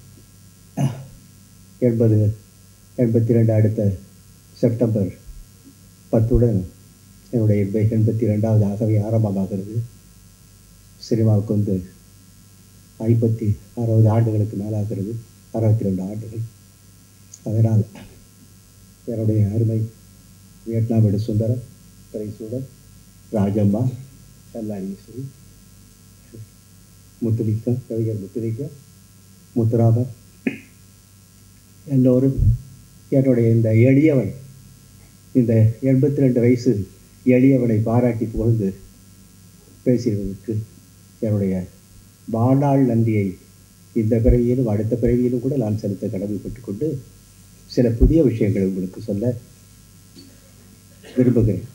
Speaker 6: எண்பது எண்பத்தி ரெண்டு அடுத்த செப்டம்பர் பத்துடன் என்னுடைய எண்பை எண்பத்தி ரெண்டாவது ஆகவே ஆரம்பமாகிறது சினிமாவுக்கு வந்து ஐம்பத்தி அறுபது ஆண்டுகளுக்கு மேலாகிறது அறுபத்தி ரெண்டு ஆண்டுகள் அதனால் என்னுடைய அருமை வியட்நாம் எடு சுந்தரம் திரைசூடர் ராஜம்மா கல்லாடீஸ்வரி முத்துலிக்கம் கவிஞர் முத்துலிக்கம் முத்துராமர் எல்லோரும் என்னுடைய இந்த எளியவன் இந்த எண்பத்தி ரெண்டு வயசு எளியவனை பாராட்டி புகழ்ந்து பேசியதற்கு என்னுடைய வாழ்நாள் நன்றியை இந்த பிறவியிலும் அடுத்த பிறவியிலும் கூட நான் செலுத்த கடமைப்பட்டு கொண்டு சில புதிய விஷயங்களை உங்களுக்கு சொல்ல விரும்புகிறேன்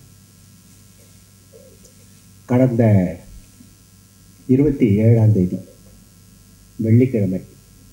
Speaker 6: கடந்த இருபத்தி ஏழாம் தேதி வெள்ளிக்கிழமை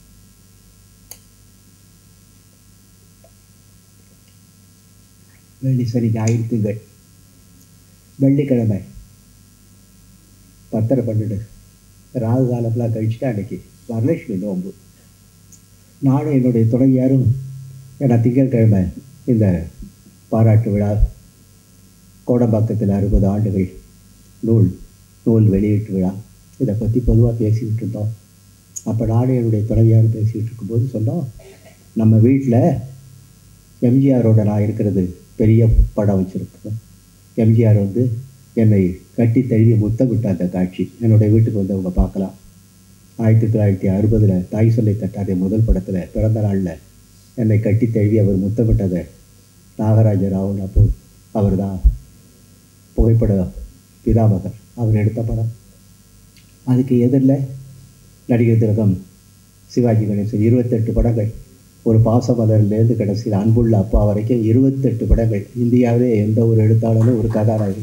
Speaker 6: வெள்ளி சனி ஞாயிறு திங்கள் வெள்ளிக்கிழமை பத்தரை பன்னெண்டு ராகு காலம்லாம் கழிச்சுட்டு அன்னைக்கு வரலட்சுமி நோன்பு நானும் என்னுடைய துணைவியாரும் ஏன்னா திங்கட்கிழமை இந்த பாராட்டு விழா கோடம்பாக்கத்தில் அறுபது ஆண்டுகள் நூல் நூல் வெளியீட்டு விழா இதை பற்றி பொதுவாக பேசிக்கிட்டு இருந்தோம் அப்போ நானும் என்னுடைய துணைவியாரும் பேசிக்கிட்டு இருக்கும்போது சொன்னோம் நம்ம வீட்டில் எம்ஜிஆரோட நான் இருக்கிறது பெரிய படம் வச்சுருக்கோம் எம்ஜிஆர் வந்து என்னை கட்டி தழுவி முத்தமிட்ட அந்த காட்சி என்னுடைய வீட்டுக்கு வந்து அவங்க பார்க்கலாம் ஆயிரத்தி தொள்ளாயிரத்தி அறுபதில் தாய் சொல்லை தட்டாதே முதல் படத்தில் பிறந்த நாளில் என்னை கட்டி தழுவி அவர் முத்தமிட்டதை நாகராஜ ராவன் அப்போ அவர் தான் புகைப்பட பிதாமகர் அவர் எடுத்த படம் அதுக்கு எதிரில் நடிகர் திலகம் சிவாஜி கணேசன் இருபத்தெட்டு படங்கள் ஒரு பாசமலர்லேருந்து கடைசியில் அன்புள்ள அப்பா வரைக்கும் இருபத்தெட்டு படங்கள் இந்தியாவிலே எந்த ஒரு எழுத்தாளரும் ஒரு கதாநாயகி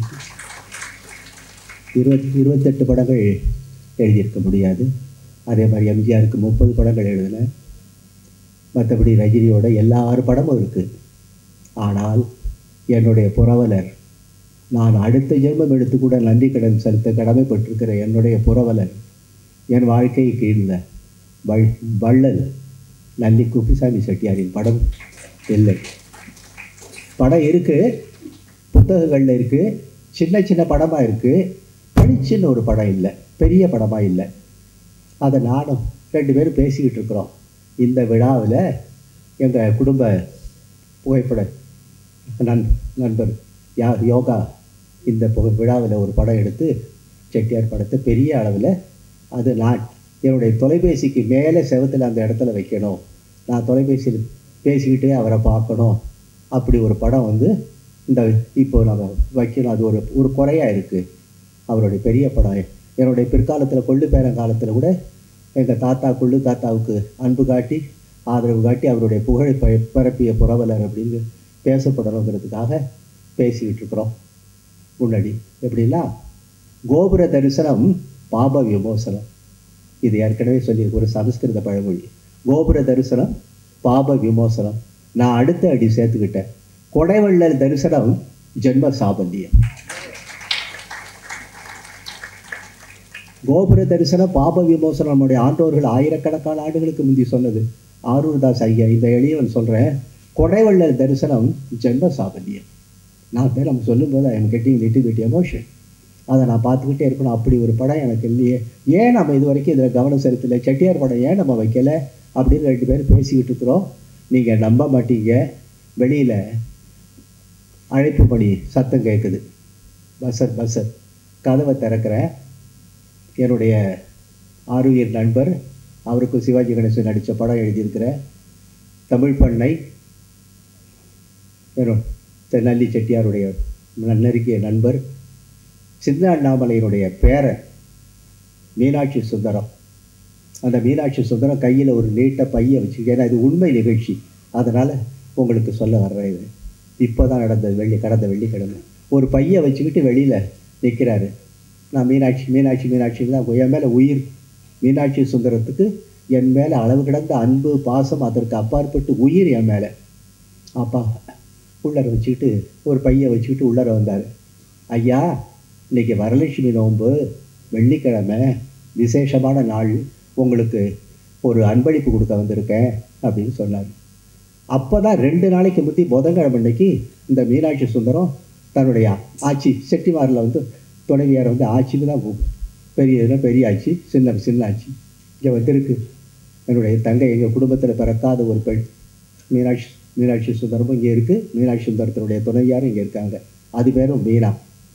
Speaker 6: இருபத் இருபத்தெட்டு படங்கள் எழுதியிருக்க முடியாது அதே மாதிரி எம்ஜிஆருக்கு முப்பது படங்கள் எழுதினேன் மற்றபடி ரஜினியோட எல்லா ஆறு படமும் இருக்குது ஆனால் என்னுடைய புரவலர் நான் அடுத்த ஜென்மம் எடுத்து கூட நன்றி கடன் செலுத்த கடமைப்பட்டிருக்கிற என்னுடைய புரவலர் என் வாழ்க்கைக்கு இல்லை வள் வள்ளல் நல்லி குப்பிசாமி செட்டியாரின் படம் இல்லை படம் இருக்குது புத்தகங்களில் இருக்குது சின்ன சின்ன படமாக இருக்குது பளிச்சுன்னு ஒரு படம் இல்லை பெரிய படமாக இல்லை அதை நானும் ரெண்டு பேரும் பேசிக்கிட்டு இருக்கிறோம் இந்த விழாவில் எங்கள் குடும்ப புகைப்பட நண் நண்பர் யா யோகா இந்த புகை விழாவில் ஒரு படம் எடுத்து செட்டியார் படத்தை பெரிய அளவில் அது நான் என்னுடைய தொலைபேசிக்கு மேலே செவத்தில் அந்த இடத்துல வைக்கணும் நான் தொலைபேசியில் பேசிக்கிட்டே அவரை பார்க்கணும் அப்படி ஒரு படம் வந்து இந்த இப்போ நம்ம வைக்கணும் அது ஒரு ஒரு குறையாக இருக்குது அவருடைய பெரிய படம் என்னுடைய பிற்காலத்தில் கொள்ளு பேரங்காலத்தில் கூட எங்கள் தாத்தா கொள்ளு தாத்தாவுக்கு அன்பு காட்டி ஆதரவு காட்டி அவருடைய புகழை ப பரப்பிய புறவலர் அப்படின்னு பேசப்படணுங்கிறதுக்காக பேசிக்கிட்டு இருக்கிறோம் முன்னாடி எப்படின்னா கோபுர தரிசனம் பாப விமோசனம் இது ஏற்கனவே சொல்லி ஒரு சமஸ்கிருத பழமொழி கோபுர தரிசனம் பாப விமோசனம் நான் அடுத்த அடி சேர்த்துக்கிட்டேன் கொடைவள்ளல் தரிசனம் ஜென்ம சாபல்யம் கோபுர தரிசனம் பாப விமோசனம் நம்முடைய ஆண்டோர்கள் ஆயிரக்கணக்கான ஆண்டுகளுக்கு முந்தி சொன்னது ஆரூர்தாஸ் ஐயா இந்த எளியவன் சொல்கிறேன் கொடைவள்ளல் தரிசனம் ஜென்ம சாபல்யம் நான் பேர் நம்ம சொல்லும்போது I am getting little bit emotion அதை நான் பார்த்துக்கிட்டே இருக்கணும் அப்படி ஒரு படம் எனக்கு இல்லையே ஏன் நம்ம இது வரைக்கும் இதில் கவனம் செலுத்தலை செட்டியார் படம் ஏன் நம்ம வைக்கல அப்படின்னு ரெண்டு பேரும் பேசிக்கிட்டு இருக்கிறோம் நீங்கள் நம்ப மாட்டீங்க வெளியில் அழைப்பு பணி சத்தம் கேட்குது பஸ்ஸர் பஸ்ஸர் கதவை திறக்கிறேன் என்னுடைய ஆருயிர் நண்பர் அவருக்கும் சிவாஜி கணேசன் நடித்த படம் எழுதியிருக்கிற தமிழ் பண்ணை என்னோட நல்லி செட்டியாருடைய நெருங்கிய நண்பர் சின்ன அண்ணாமலையினுடைய பேரன் மீனாட்சி சுந்தரம் அந்த மீனாட்சி சுந்தரம் கையில் ஒரு நீட்ட பையை வச்சு ஏன்னா இது உண்மை நிகழ்ச்சி அதனால் உங்களுக்கு சொல்ல வர்றேன் இது இப்போ தான் நடந்தது வெள்ளி கடந்த வெள்ளிக்கிழமை ஒரு பையை வச்சுக்கிட்டு வெளியில் நிற்கிறாரு நான் மீனாட்சி மீனாட்சி மீனாட்சின்னு தான் என் மேலே உயிர் மீனாட்சி சுந்தரத்துக்கு என் மேலே அளவு கிடந்த அன்பு பாசம் அதற்கு அப்பாற்பட்டு உயிர் என் மேலே அப்பா உள்ளர வச்சுக்கிட்டு ஒரு பையை வச்சுக்கிட்டு உள்ளர வந்தார் ஐயா இன்னைக்கு வரலட்சுமி நோன்பு வெள்ளிக்கிழமை விசேஷமான நாள் உங்களுக்கு ஒரு அன்பளிப்பு கொடுக்க வந்திருக்கேன் அப்படின்னு சொன்னார் அப்போ தான் ரெண்டு நாளைக்கு முந்தி புதன்கிழமை அன்னைக்கு இந்த மீனாட்சி சுந்தரம் தன்னுடைய ஆட்சி செட்டிமாரில் வந்து துணைவியார் வந்து ஆட்சின்னு தான் கூப்பிடும் பெரிய இதுனா பெரிய ஆட்சி சின்ன சின்ன ஆட்சி இங்கே வந்திருக்கு என்னுடைய தங்கை எங்கள் குடும்பத்தில் பிறக்காத ஒரு பெண் மீனாட்சி மீனாட்சி சுந்தரமும் இங்கே இருக்குது மீனாட்சி சுந்தரத்தினுடைய துணைவியாரும் இங்கே இருக்காங்க அது பேரும் மீனா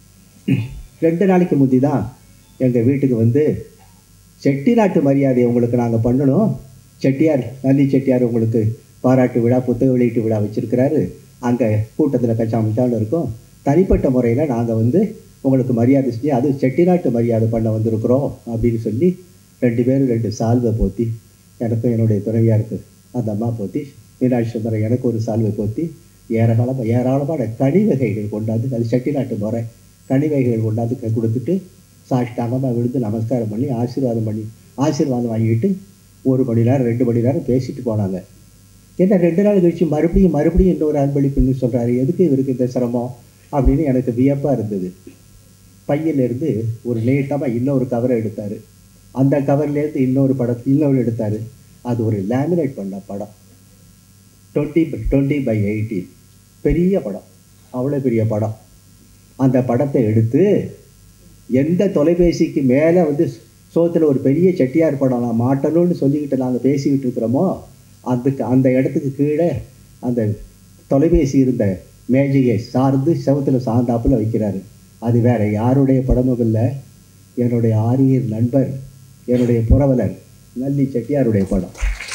Speaker 6: ரெண்டு நாளைக்கு முந்தி தான் எங்கள் வீட்டுக்கு வந்து செட்டிநாட்டு மரியாதை உங்களுக்கு நாங்கள் பண்ணணும் செட்டியார் நந்தி செட்டியார் உங்களுக்கு பாராட்டு விழா புத்தக வெளியீட்டு விழா வச்சுருக்கிறாரு அங்கே கூட்டத்தில் கச்சாமச்சான்னு இருக்கும் தனிப்பட்ட முறையில் நாங்கள் வந்து உங்களுக்கு மரியாதை செஞ்சு அது செட்டிநாட்டு மரியாதை பண்ண வந்திருக்கிறோம் அப்படின்னு சொல்லி ரெண்டு பேரும் ரெண்டு சால்வை போத்தி எனக்கும் என்னுடைய துணைவியாருக்கு அந்த அம்மா போத்தி மீனாட்சி சுந்தரம் எனக்கு ஒரு சால்வை போத்தி ஏராளமாக ஏராளமான கனிவகைகள் கொண்டாந்து அது செட்டிநாட்டு முறை கனிவகைகள் கொண்டாந்து க- கொடுத்துட்டு சாஷ்டாங்கமாக விழுந்து நமஸ்காரம் பண்ணி ஆசீர்வாதம் பண்ணி ஆசீர்வாதம் வாங்கிட்டு ஒரு மணி நேரம் ரெண்டு மணி நேரம் பேசிட்டு போனாங்க என்ன ரெண்டு நாள் கழிச்சு மறுபடியும் மறுபடியும் இன்னொரு அன்பளிப்புன்னு சொல்கிறாரு எதுக்கு இவருக்கு இந்த சிரமம் அப்படின்னு எனக்கு வியப்பாக இருந்தது பையிலேருந்து ஒரு லேட்டமாக இன்னொரு கவரை எடுத்தார் அந்த கவர்லேருந்து இன்னொரு படம் இன்னொரு எடுத்தார் அது ஒரு லேமினேட் பண்ண படம் டுவெண்ட்டி டுவெண்ட்டி பை எயிட்டீன் பெரிய படம் அவ்வளோ பெரிய படம் அந்த படத்தை எடுத்து எந்த தொலைபேசிக்கு மேலே வந்து சோத்தில் ஒரு பெரிய செட்டியார் படம் நான் மாட்டணும்னு சொல்லிக்கிட்டு நாங்கள் பேசிக்கிட்டு இருக்கிறோமோ அதுக்கு அந்த இடத்துக்கு கீழே அந்த தொலைபேசி இருந்த மேஜையை சார்ந்து செவத்தில் சார்ந்தாப்புல வைக்கிறாரு அது வேற யாருடைய படமும் இல்லை என்னுடைய ஆரியர் நண்பர் என்னுடைய புரவலர் நல்லி செட்டியாருடைய படம்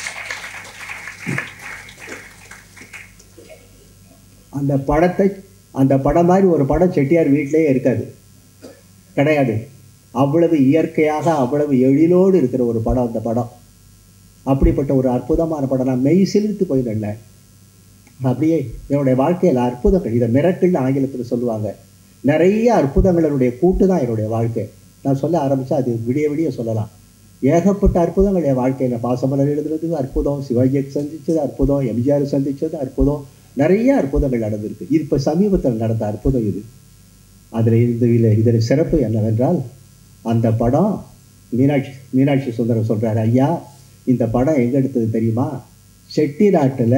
Speaker 6: அந்த படத்தை அந்த படம் மாதிரி ஒரு படம் செட்டியார் வீட்டிலேயே இருக்காது கிடையாது அவ்வளவு இயற்கையாக அவ்வளவு எழிலோடு இருக்கிற ஒரு படம் அந்த படம் அப்படிப்பட்ட ஒரு அற்புதமான படம் நான் மெய் சிலிர்த்து போய் நின்னேன் அப்படியே என்னுடைய வாழ்க்கையில் அற்புதங்கள் இதை மிரக்கல்னு ஆங்கிலத்தில் சொல்லுவாங்க நிறைய அற்புதங்களுடைய கூட்டு தான் என்னுடைய வாழ்க்கை நான் சொல்ல ஆரம்பித்தா அது விடிய விடிய சொல்லலாம் ஏகப்பட்ட அற்புதங்கள் என் வாழ்க்கையில் பாசமலர் எழுதுனது அற்புதம் சிவாஜியை சந்திச்சது அற்புதம் எம்ஜிஆர் சந்திச்சது அற்புதம் நிறைய அற்புதங்கள் நடந்திருக்கு இது இப்போ சமீபத்தில் நடந்த அற்புதம் இது அதில் இந்த இதில் இதில் சிறப்பு என்னவென்றால் அந்த படம் மீனாட்சி மீனாட்சி சுந்தரம் சொல்கிறாரு ஐயா இந்த படம் எங்கே எடுத்தது தெரியுமா செட்டிநாட்டில்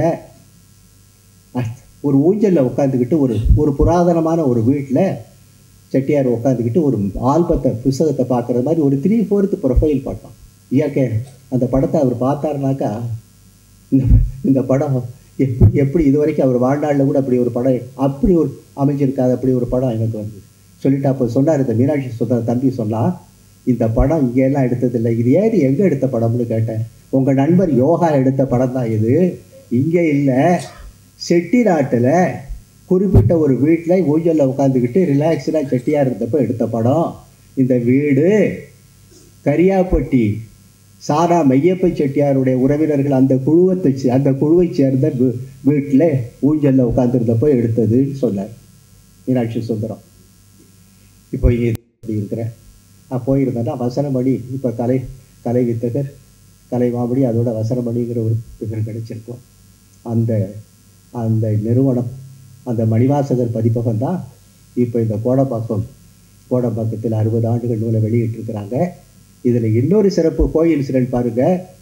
Speaker 6: ஒரு ஊஞ்சலில் உட்காந்துக்கிட்டு ஒரு ஒரு புராதனமான ஒரு வீட்டில் செட்டியார் உட்காந்துக்கிட்டு ஒரு ஆல்பத்தை புஸ்தகத்தை பார்க்குற மாதிரி ஒரு த்ரீ ஃபோர்த்து ப்ரொஃபைல் படம் இயற்கை அந்த படத்தை அவர் பார்த்தாருனாக்கா இந்த இந்த படம் எப்படி எப்படி இது வரைக்கும் அவர் வாழ்நாளில் கூட அப்படி ஒரு படம் அப்படி ஒரு அமைஞ்சிருக்காது அப்படி ஒரு படம் எனக்கு வந்து சொல்லிட்டு அப்போ சொன்னார் இந்த மீனாட்சி சுந்தர தம்பி சொன்னா இந்த படம் இங்கெல்லாம் எடுத்ததில்லை இது ஏது எங்கே எடுத்த படம்னு கேட்டேன் உங்கள் நண்பர் யோகா எடுத்த படம் தான் இது இங்கே இல்லை செட்டிநாட்டில் குறிப்பிட்ட ஒரு வீட்டில் ஊஞ்சலில் உட்காந்துக்கிட்டு ரிலாக்ஸ்டாக செட்டியாக இருந்தப்போ எடுத்த படம் இந்த வீடு கரியாப்பட்டி சாரா மெய்யப்ப செட்டியாருடைய உறவினர்கள் அந்த குழுவத்தை சே- அந்த குழுவை சேர்ந்த வீ- வீட்டில் ஊஞ்சலில் உட்காந்துருந்தப்போ எடுத்ததுன்னு சொன்னார் மீனாட்சி சுந்தரம் இப்போ இங்கே இப்படி இருக்கிறேன் நான் போயிருந்தேன்னா வசனமணி இப்போ கலை கலை வித்தகர் கலை மாமணி அதோட வசனமணிங்கிற ஒரு பேர் கிடைச்சிருக்கும் அந்த அந்த நிறுவனம் அந்த மணிவாசகர் பதிப்பகம் தான் இப்போ இந்த கோடம்பாக்கம் கோடம்பாக்கத்தில் அறுபது ஆண்டுகள் நூலை வெளியிட்டிருக்கிறாங்க இதில் இன்னொரு சிறப்பு கோயில் இன்சிடென்ட் பாருங்க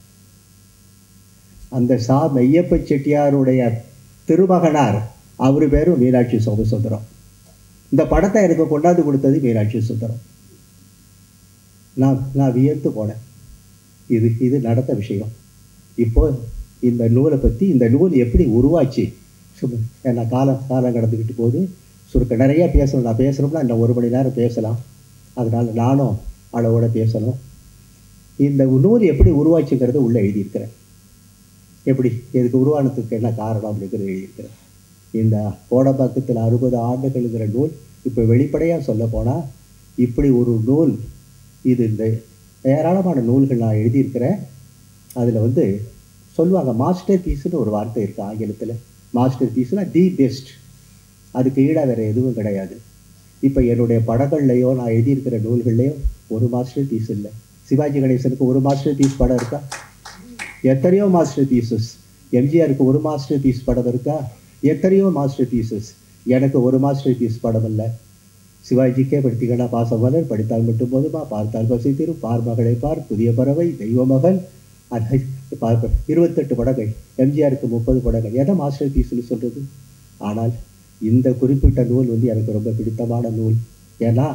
Speaker 6: அந்த சா மெய்யப்ப செட்டியாருடைய திருமகனார் அவர் பேரும் மீனாட்சி சோமசுந்தரம் இந்த படத்தை எனக்கு கொண்டாந்து கொடுத்தது மீனாட்சி சுந்தரம் நான் நான் வியந்து போனேன் இது இது நடந்த விஷயம் இப்போ இந்த நூலை பற்றி இந்த நூல் எப்படி உருவாச்சு சும்மா ஏன்னா காலம் காலம் கடந்துக்கிட்டு போகுது சுருக்க நிறைய பேசணும் நான் பேசணும்னா இன்னும் ஒரு மணி நேரம் பேசலாம் அதனால் நானும் அளவோட பேசணும் இந்த நூல் எப்படி உருவாச்சுங்கிறத உள்ளே எழுதியிருக்கிறேன் எப்படி இதுக்கு உருவானதுக்கு என்ன காரணம் அப்படிங்கிறது எழுதியிருக்கிறேன் இந்த கோடம்பாக்கத்தில் அறுபது ஆண்டுகள்ங்கிற நூல் இப்போ வெளிப்படையாக சொல்ல போனால் இப்படி ஒரு நூல் இது இந்த ஏராளமான நூல்கள் நான் எழுதியிருக்கிறேன் அதில் வந்து சொல்லுவாங்க மாஸ்டர் பீஸ்னு ஒரு வார்த்தை இருக்குது ஆங்கிலத்தில் மாஸ்டர் பீஸ்னால் தி பெஸ்ட் அதுக்கு ஈடாக வேறு எதுவும் கிடையாது இப்போ என்னுடைய படங்கள்லையோ நான் எழுதியிருக்கிற நூல்கள்லையோ ஒரு மாஸ்டர் பீஸ் இல்லை சிவாஜி கணேசனுக்கு ஒரு மாஸ்டர் பீஸ் படம் இருக்கா எத்தனையோ மாஸ்டர் பீசஸ் எம்ஜிஆருக்கு ஒரு மாஸ்டர் பீஸ் படம் இருக்கா எத்தனையோ மாஸ்டர் பீசஸ் எனக்கு ஒரு மாஸ்டர் பீஸ் படம் இல்லை சிவாஜிக்கே படுத்திக்கடா பாசமலர் படித்தால் மட்டும் போதுமா பார்த்தால் பசி தீரும் பார் மகளை பார் புதிய பறவை தெய்வ மகன் அது பா- இருபத்தெட்டு படங்கள் எம்ஜிஆருக்கு முப்பது படங்கள் எதை மாஸ்டர் பீஸ்னு சொல்கிறது ஆனால் இந்த குறிப்பிட்ட நூல் வந்து எனக்கு ரொம்ப பிடித்தமான நூல் ஏன்னா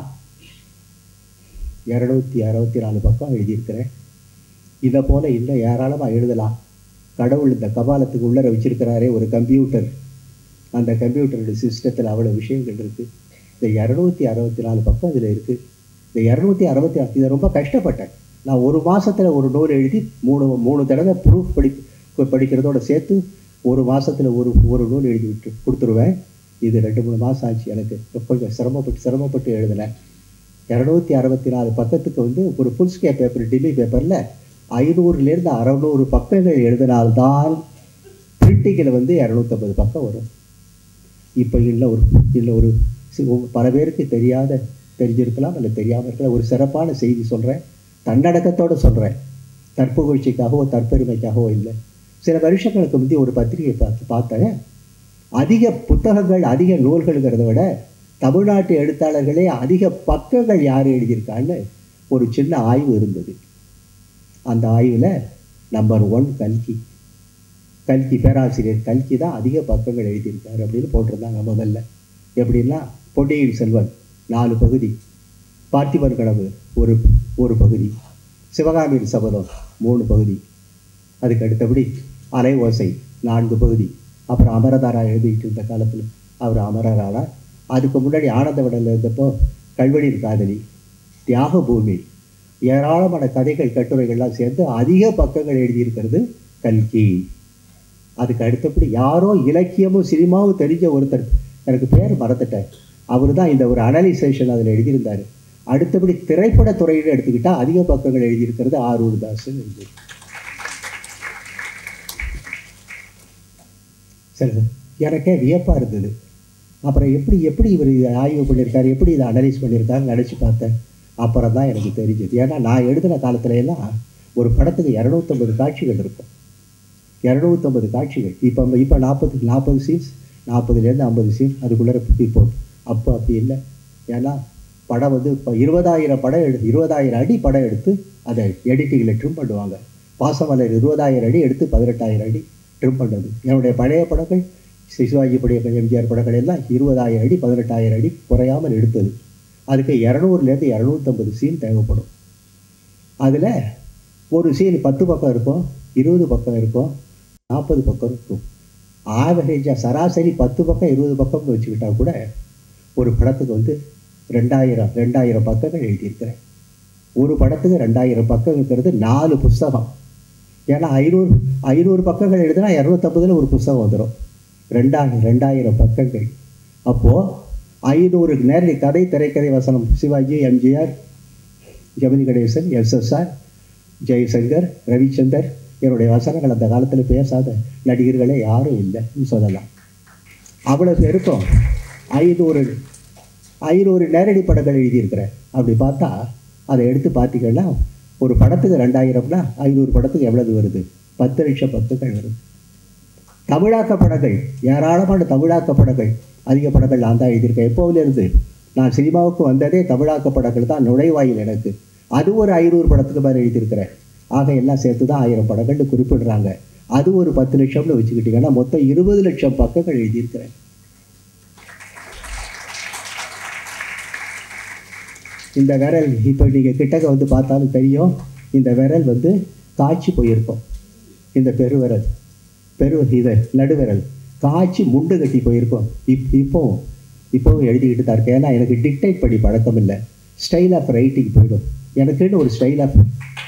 Speaker 6: இரநூத்தி அறுபத்தி நாலு பக்கம் எழுதியிருக்கிறேன் இதை போல இன்னும் ஏராளமாக எழுதலாம் கடவுள் இந்த கபாலத்துக்கு உள்ளர வச்சிருக்கிறாரே ஒரு கம்ப்யூட்டர் அந்த கம்ப்யூட்டரோட சிஸ்டத்தில் அவ்வளோ விஷயங்கள் இருக்குது இந்த இரநூத்தி அறுபத்தி நாலு பக்கம் இதில் இருக்குது இந்த இரநூத்தி அறுபத்தி நாலு இதை ரொம்ப கஷ்டப்பட்டேன் நான் ஒரு மாசத்துல ஒரு நூல் எழுதி மூணு மூணு தடவை ப்ரூஃப் படி படிக்கிறதோட சேர்த்து ஒரு மாசத்துல ஒரு ஒரு நூல் எழுதி விட்டு கொடுத்துருவேன் இது ரெண்டு மூணு மாதம் ஆச்சு எனக்கு கொஞ்சம் சிரமப்பட்டு சிரமப்பட்டு எழுதினேன் இரநூத்தி அறுபத்தி நாலு பக்கத்துக்கு வந்து ஒரு ஃபுல் ஸ்கே பேப்பர் டிமி பேப்பரில் ஐநூறுலேருந்து அறநூறு பக்கங்கள் எழுதினால்தான் பிரிண்டிங்கில் வந்து இரநூத்தம்பது பக்கம் வரும் இப்போ இல்லை ஒரு இல்லை ஒரு சி- உங்க- பல பேருக்கு தெரியாத தெரிஞ்சிருக்கலாம் இல்லை தெரியாமல் இருக்கலாம் ஒரு சிறப்பான செய்தி சொல்கிறேன் தன்னடக்கத்தோடு சொல்கிறேன் தற்புகழ்ச்சிக்காகவோ தற்பெருமைக்காகவோ இல்லை சில வருஷங்களுக்கு முந்தி ஒரு பத்திரிகை பார்த்து பார்த்தேன் அதிக புத்தகங்கள் அதிக நூல்கள்ங்கிறத விட தமிழ்நாட்டு எழுத்தாளர்களே அதிக பக்கங்கள் யார் எழுதியிருக்கான்னு ஒரு சின்ன ஆய்வு இருந்தது அந்த ஆய்வில் நம்பர் ஒன் கல்கி கல்கி பேராசிரியர் கல்கி தான் அதிக பக்கங்கள் எழுதியிருக்காரு அப்படின்னு போட்டிருந்தாங்க முதல்ல எப்படின்னா பொன்னியின் செல்வன் நாலு பகுதி பார்த்திபன் கனவு ஒரு ஒரு பகுதி சிவகாமியின் சபதம் மூணு பகுதி அதுக்கு அடுத்தபடி அலை ஓசை நான்கு பகுதி அப்புறம் அமரதாரா எழுதிட்டு இருந்த காலத்தில் அவர் அமரரானா அதுக்கு முன்னாடி ஆனந்த விடல இருந்தப்போ கல்வெளியின் காதலி தியாக பூமி ஏராளமான கதைகள் கட்டுரைகள்லாம் சேர்ந்து அதிக பக்கங்கள் எழுதியிருக்கிறது கல்கி அதுக்கு அடுத்தபடி யாரோ இலக்கியமும் சினிமாவும் தெரிஞ்ச ஒருத்தர் எனக்கு பேர் மறந்துட்டேன் அவர் தான் இந்த ஒரு அனலைசேஷன் அதில் எழுதியிருந்தார் அடுத்தபடி திரைப்பட துறையில எடுத்துக்கிட்டா அதிக பக்கங்கள் எழுதியிருக்கிறது ஆரூர் தாஸ்ன்னு எழுதி சரி எனக்கே வியப்பாக இருந்தது அப்புறம் எப்படி எப்படி இவர் இதை ஆய்வு பண்ணியிருக்காரு எப்படி இதை அனலைஸ் பண்ணியிருக்காருன்னு நினச்சி பார்த்தேன் அப்புறம் தான் எனக்கு தெரிஞ்சது ஏன்னா நான் எழுதின காலத்துல எல்லாம் ஒரு படத்துக்கு இரநூத்தம்பது காட்சிகள் இருக்கும் இரநூத்தம்பது காட்சிகள் இப்போ இப்போ நாற்பது நாற்பது சீன்ஸ் நாற்பதுலேருந்து ஐம்பது சீன் அதுக்குள்ளே இப்போ அப்போ அப்படி இல்லை ஏன்னா படம் வந்து இப்போ இருபதாயிரம் படம் எடு இருபதாயிரம் அடி படம் எடுத்து அதை எடிட்டிங்கில் ட்ரிம் பண்ணுவாங்க பாசமலர் இருபதாயிரம் அடி எடுத்து பதினெட்டாயிரம் அடி ட்ரிம் பண்ணது என்னுடைய பழைய படங்கள் சிவாஜி படையங்கள் எம்ஜிஆர் படங்கள் எல்லாம் இருபதாயிரம் அடி பதினெட்டாயிரம் அடி குறையாமல் எடுத்தது அதுக்கு இரநூறுலேருந்து இரநூத்தம்பது சீன் தேவைப்படும் அதில் ஒரு சீன் பத்து பக்கம் இருக்கும் இருபது பக்கம் இருக்கும் நாற்பது பக்கம் இருக்கும் ஆவரேஜாக சராசரி பத்து பக்கம் இருபது பக்கம்னு வச்சுக்கிட்டா கூட ஒரு படத்துக்கு வந்து ரெண்டாயிரம் ரெண்டாயிரம் பக்கங்கள் எழுதியிருக்கிறேன் ஒரு படத்துக்கு ரெண்டாயிரம் பக்கங்கிறது நாலு புஸ்தகம் ஏன்னா ஐநூறு ஐநூறு பக்கங்கள் எழுதுனா இரநூத்தம்பதுல ஒரு புஸ்தகம் வந்துடும் ரெண்டாயிரம் ரெண்டாயிரம் பக்கங்கள் அப்போது ஐநூறு நேரடி கதை திரைக்கதை வசனம் சிவாஜி எம்ஜிஆர் ஜெமினி கணேசன் எஸ்எஸ்ஆர் ஜெய்சங்கர் ரவிச்சந்தர் என்னுடைய வசனங்கள் அந்த காலத்தில் பேசாத நடிகர்களே யாரும் இல்லைன்னு சொல்லலாம் அவ்வளோ பேருக்கும் ஐநூறு ஐநூறு நேரடி படங்கள் எழுதியிருக்கிறேன் அப்படி பார்த்தா அதை எடுத்து பார்த்தீங்கன்னா ஒரு படத்துக்கு ரெண்டாயிரம்னா ஐநூறு படத்துக்கு எவ்வளவு வருது பத்து லட்சம் பத்துக்கள் வருது தமிழாக்க படங்கள் ஏராளமான தமிழாக்க படங்கள் அதிக படங்கள் நான் தான் எழுதியிருக்கேன் எப்போவிலிருந்து நான் சினிமாவுக்கு வந்ததே தமிழாக்க படங்கள் தான் நுழைவாயில் எனக்கு அது ஒரு ஐநூறு படத்துக்கு மேலே எழுதியிருக்கிறேன் ஆக எல்லாம் சேர்த்து தான் ஆயிரம் படங்கள்னு குறிப்பிடுறாங்க அது ஒரு பத்து லட்சம்னு வச்சுக்கிட்டிங்கன்னா மொத்தம் இருபது லட்சம் பக்கங்கள் எழுதியிருக்கிறேன் இந்த விரல் இப்போ நீங்கள் கிட்டக்க வந்து பார்த்தாலும் தெரியும் இந்த விரல் வந்து காய்ச்சி போயிருக்கும் இந்த பெருவிரல் பெரு இது நடுவிரல் காய்ச்சி முண்டு கட்டி போயிருக்கும் இப் இப்போவும் இப்போவும் எழுதிக்கிட்டு தான் இருக்கேன் ஏன்னா எனக்கு டிக்டேட் பண்ணி பழக்கம் இல்லை ஸ்டைல் ஆஃப் ரைட்டிங் போயிடும் எனக்குன்னு ஒரு ஸ்டைல் ஆஃப்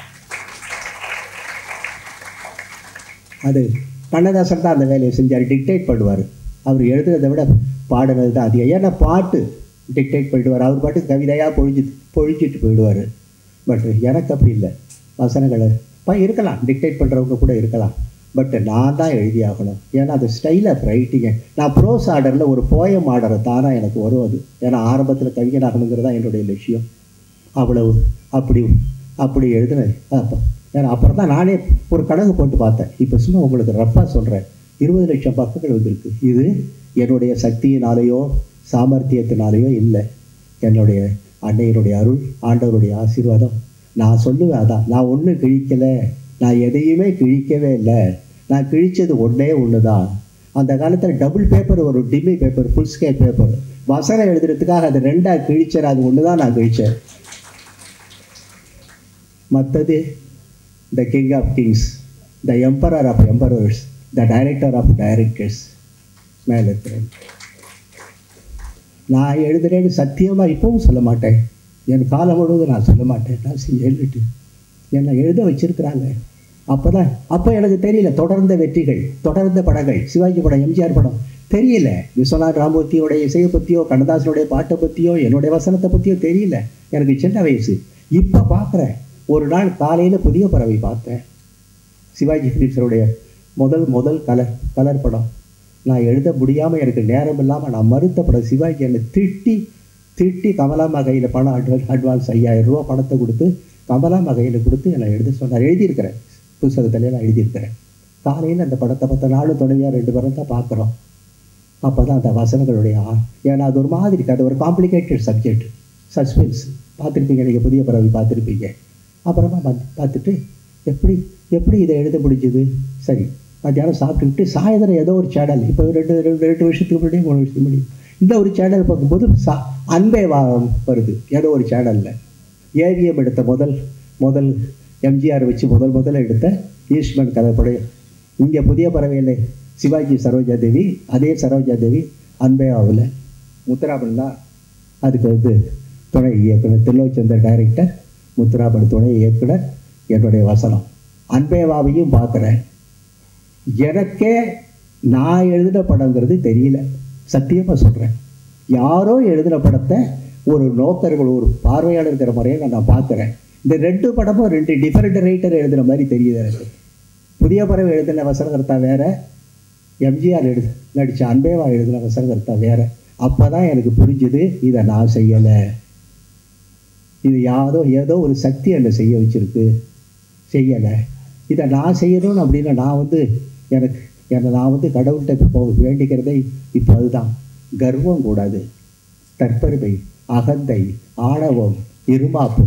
Speaker 6: அது கண்ணதாசன் தான் அந்த வேலையை செஞ்சார் டிக்டேட் பண்ணுவார் அவர் எழுதுறதை விட பாடினது தான் அதிகம் ஏன்னா பாட்டு டிக்டேட் பண்ணிடுவார் அவர் பாட்டுக்கு கவிதையாக பொழிஞ்சு பொழிஞ்சிட்டு போயிடுவார் பட் எனக்கு அப்படி இல்லை வசனங்களை பா இருக்கலாம் டிக்டேட் பண்ணுறவங்க கூட இருக்கலாம் பட் நான் தான் எழுதியாகணும் ஏன்னா அது ஸ்டைல் ஆஃப் ரைட்டிங்க நான் ப்ரோஸ் ஆர்டரில் ஒரு போயம் ஆர்டரை தானாக எனக்கு வரும் அது ஏன்னா ஆரம்பத்தில் கவிஞனாகணுங்கிறது தான் என்னுடைய லட்சியம் அவ்வளவு அப்படி அப்படி எழுதினேன் அப்போ ஏன்னா அப்புறம் தான் நானே ஒரு கணக்கு போட்டு பார்த்தேன் இப்போ சும்மா உங்களுக்கு ரஃபாக சொல்கிறேன் இருபது லட்சம் பக்கங்கள் வந்திருக்கு இது என்னுடைய சக்தியினாலேயோ சாமர்த்தியத்தினாலேயோ இல்லை என்னுடைய அன்னையினுடைய அருள் ஆண்டவருடைய ஆசீர்வாதம் நான் சொல்லுவேன் அதான் நான் ஒன்றும் கிழிக்கலை நான் எதையுமே கிழிக்கவே இல்லை நான் கிழிச்சது ஒன்றே ஒன்று தான் அந்த காலத்தில் டபுள் பேப்பர் ஒரு demy paper foolscap paper வசனம் எழுதுறதுக்காக அதை ரெண்டாக கிழிச்சேன் அது ஒன்று தான் நான் கிழிச்சேன் மற்றது the king of kings the emperor of emperors the director of directors மேலே இருக்கிறேன் நான் எழுதுறேன்னு சத்தியமாக இப்பவும் சொல்ல மாட்டேன் என் காலம் முழுவதும் நான் சொல்ல மாட்டேன் நான் செஞ்சு எழுதிட்டு என்னை எழுத வச்சிருக்கிறாங்க அப்போ தான் அப்போ எனக்கு தெரியல தொடர்ந்த வெற்றிகள் தொடர்ந்த படங்கள் சிவாஜி படம் எம்ஜிஆர் படம் தெரியல விஸ்வநாத் ராமூர்த்தியோடைய இசையை பற்றியோ கண்ணதாசனுடைய பாட்டை பற்றியோ என்னுடைய வசனத்தை பற்றியோ தெரியல எனக்கு சின்ன வயசு இப்போ பார்க்குறேன் ஒரு நாள் காலையில் புதிய பறவை பார்த்தேன் சிவாஜி ஃபிலிப்ஸருடைய முதல் முதல் கலர் கலர் படம் நான் எழுத முடியாமல் எனக்கு நேரம் இல்லாமல் நான் மறுத்த படம் சிவாஜி என்னை திட்டி திட்டி கமலாமா கையில் பணம் அட்வான்ஸ் அட்வான்ஸ் ஐயாயிரம் ரூபா பணத்தை கொடுத்து கமலாமா கையில் கொடுத்து என்னை எழுத சொன்னார் எழுதியிருக்கிறேன் புஸ்தகத்துல நான் எழுதியிருக்கிறேன் காலையில் அந்த படத்தை பத்த நாலு துணையாக ரெண்டு பேரும் தான் பார்க்குறோம் அப்போ தான் அந்த வசனங்களுடைய ஆ ஏன்னா அது ஒரு மாதிரி கதை ஒரு காம்ப்ளிகேட்டட் சப்ஜெக்ட் சஸ்பென்ஸ் பார்த்துருப்பீங்க நீங்கள் புதிய பறவை பார்த்துருப்பீங்க அப்புறமா வந்து பார்த்துட்டு எப்படி எப்படி இதை எழுத முடிஞ்சுது சரி மத்தியானம் சாப்பிட்டுக்கிட்டு சாயந்தரம் ஏதோ ஒரு சேனல் இப்போ ரெண்டு ரெண்டு ரெண்டு வருஷத்துக்கு முன்னாடி மூணு வருஷத்துக்கு முன்னாடி இந்த ஒரு சேனல் பார்க்கும்போது சா அன்பே வா வருது ஏதோ ஒரு சேனலில் ஏவிஎம் எடுத்த முதல் முதல் எம்ஜிஆர் வச்சு முதல் முதல்ல எடுத்த ஈஸ்வரன் கதைப்படை இங்கே புதிய பறவையில் சிவாஜி சரோஜா தேவி அதே சரோஜா தேவி அன்பேவாவில் முத்துராமன் தான் அதுக்கு வந்து துணை இயக்குனர் திருலோச்சந்தர் டைரக்டர் முத்துராமன் துணை இயக்குனர் என்னுடைய வசனம் அன்பேவாவையும் பார்க்குறேன் எனக்கே நான் எழுதின படங்கிறது தெரியல சத்தியமாக சொல்கிறேன் யாரோ எழுதின படத்தை ஒரு நோக்கர்கள் ஒரு பார்வையாளர் முறையை நான் பார்க்குறேன் இந்த ரெண்டு படமும் ரெண்டு டிஃப்ரெண்ட் ரைட்டர் எழுதுன மாதிரி தெரியுது எனக்கு புதிய பறவை எழுதின வசனகர்த்தா வேற எம்ஜிஆர் எழுது நடித்த அன்பேவா எழுதின வசனகர்த்தா வேற அப்போ தான் எனக்கு புரிஞ்சுது இதை நான் செய்யலை இது யாரோ ஏதோ ஒரு சக்தி என்னை செய்ய வச்சிருக்கு செய்யலை இதை நான் செய்யணும் அப்படின்னா நான் வந்து எனக்கு என்னை நான் வந்து கடவுள்கிட்ட போக வேண்டிக்கிறதே இப்போ அதுதான் கர்வம் கூடாது தற்பெருமை அகந்தை ஆணவம் இருமாப்பு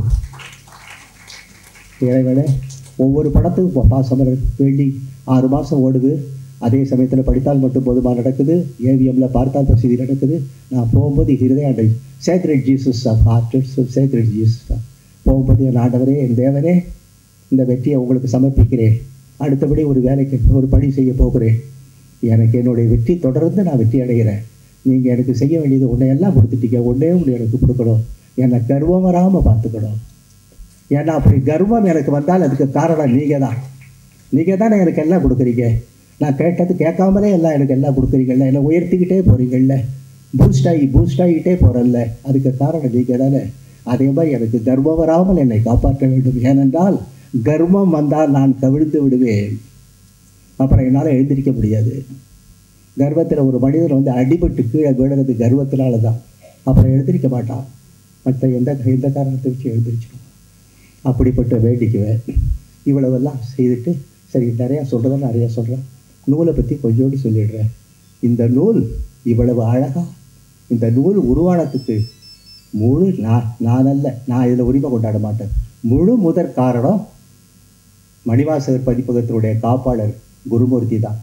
Speaker 6: இறைவனே ஒவ்வொரு படத்துக்கும் இப்போ பாசம் வேண்டி ஆறு மாதம் ஓடுது அதே சமயத்தில் படித்தால் மட்டும் போதுமா நடக்குது ஏவிஎம்ல பார்த்தால் பிரசித்தி நடக்குது நான் போகும்போது ஹிருதயாண்டை sacred Jesus of artist sacred Jesus போகும்போது என் ஆண்டவரே என் தேவனே இந்த வெற்றியை உங்களுக்கு சமர்ப்பிக்கிறேன் அடுத்தபடி ஒரு வேலைக்கு ஒரு பணி செய்ய போகிறேன் எனக்கு என்னுடைய வெற்றி தொடர்ந்து நான் வெற்றி அடைகிறேன் நீங்கள் எனக்கு செய்ய வேண்டியது ஒன்றை எல்லாம் கொடுத்துட்டீங்க ஒன்றே ஒன்று எனக்கு கொடுக்கணும் என்னை கர்வம் வராமல் பார்த்துக்கணும் ஏன்னா அப்படி கர்வம் எனக்கு வந்தால் அதுக்கு காரணம் நீங்கள் தான் நீங்கள் தானே எனக்கு எல்லாம் கொடுக்குறீங்க நான் கேட்டது கேட்காமலே எல்லாம் எனக்கு எல்லாம் கொடுக்குறீங்கல்ல என்னை உயர்த்திக்கிட்டே போகிறீங்கல்ல பூஸ்ட் ஆகி பூஸ்ட் ஆகிட்டே போகிறல்ல அதுக்கு காரணம் நீங்கள் தானே அதே மாதிரி எனக்கு கர்வம் வராமல் என்னை காப்பாற்ற வேண்டும் ஏனென்றால் கர்வம் வந்தால் நான் கவிழ்ந்து விடுவேன் அப்புறம் என்னால் எழுந்திருக்க முடியாது கர்வத்தில் ஒரு மனிதன் வந்து அடிபட்டு கீழே விடுறது கர்வத்தினால தான் அப்புறம் எழுந்திருக்க மாட்டான் மற்ற எந்த எந்த காரணத்தை வச்சு எழுந்திரிச்சிடும் அப்படிப்பட்ட வேண்டிக்குவேன் இவ்வளவெல்லாம் செய்துட்டு சரி நிறையா சொல்கிறத நிறையா சொல்கிறேன் நூலை பற்றி கொஞ்சோண்டு சொல்லிடுறேன் இந்த நூல் இவ்வளவு அழகாக இந்த நூல் உருவானத்துக்கு முழு நான் நான் அல்ல நான் இதில் உரிமை கொண்டாட மாட்டேன் முழு முதற் காரணம் மணிவாசகர் பதிப்பகத்தினுடைய காப்பாளர் குருமூர்த்தி தான்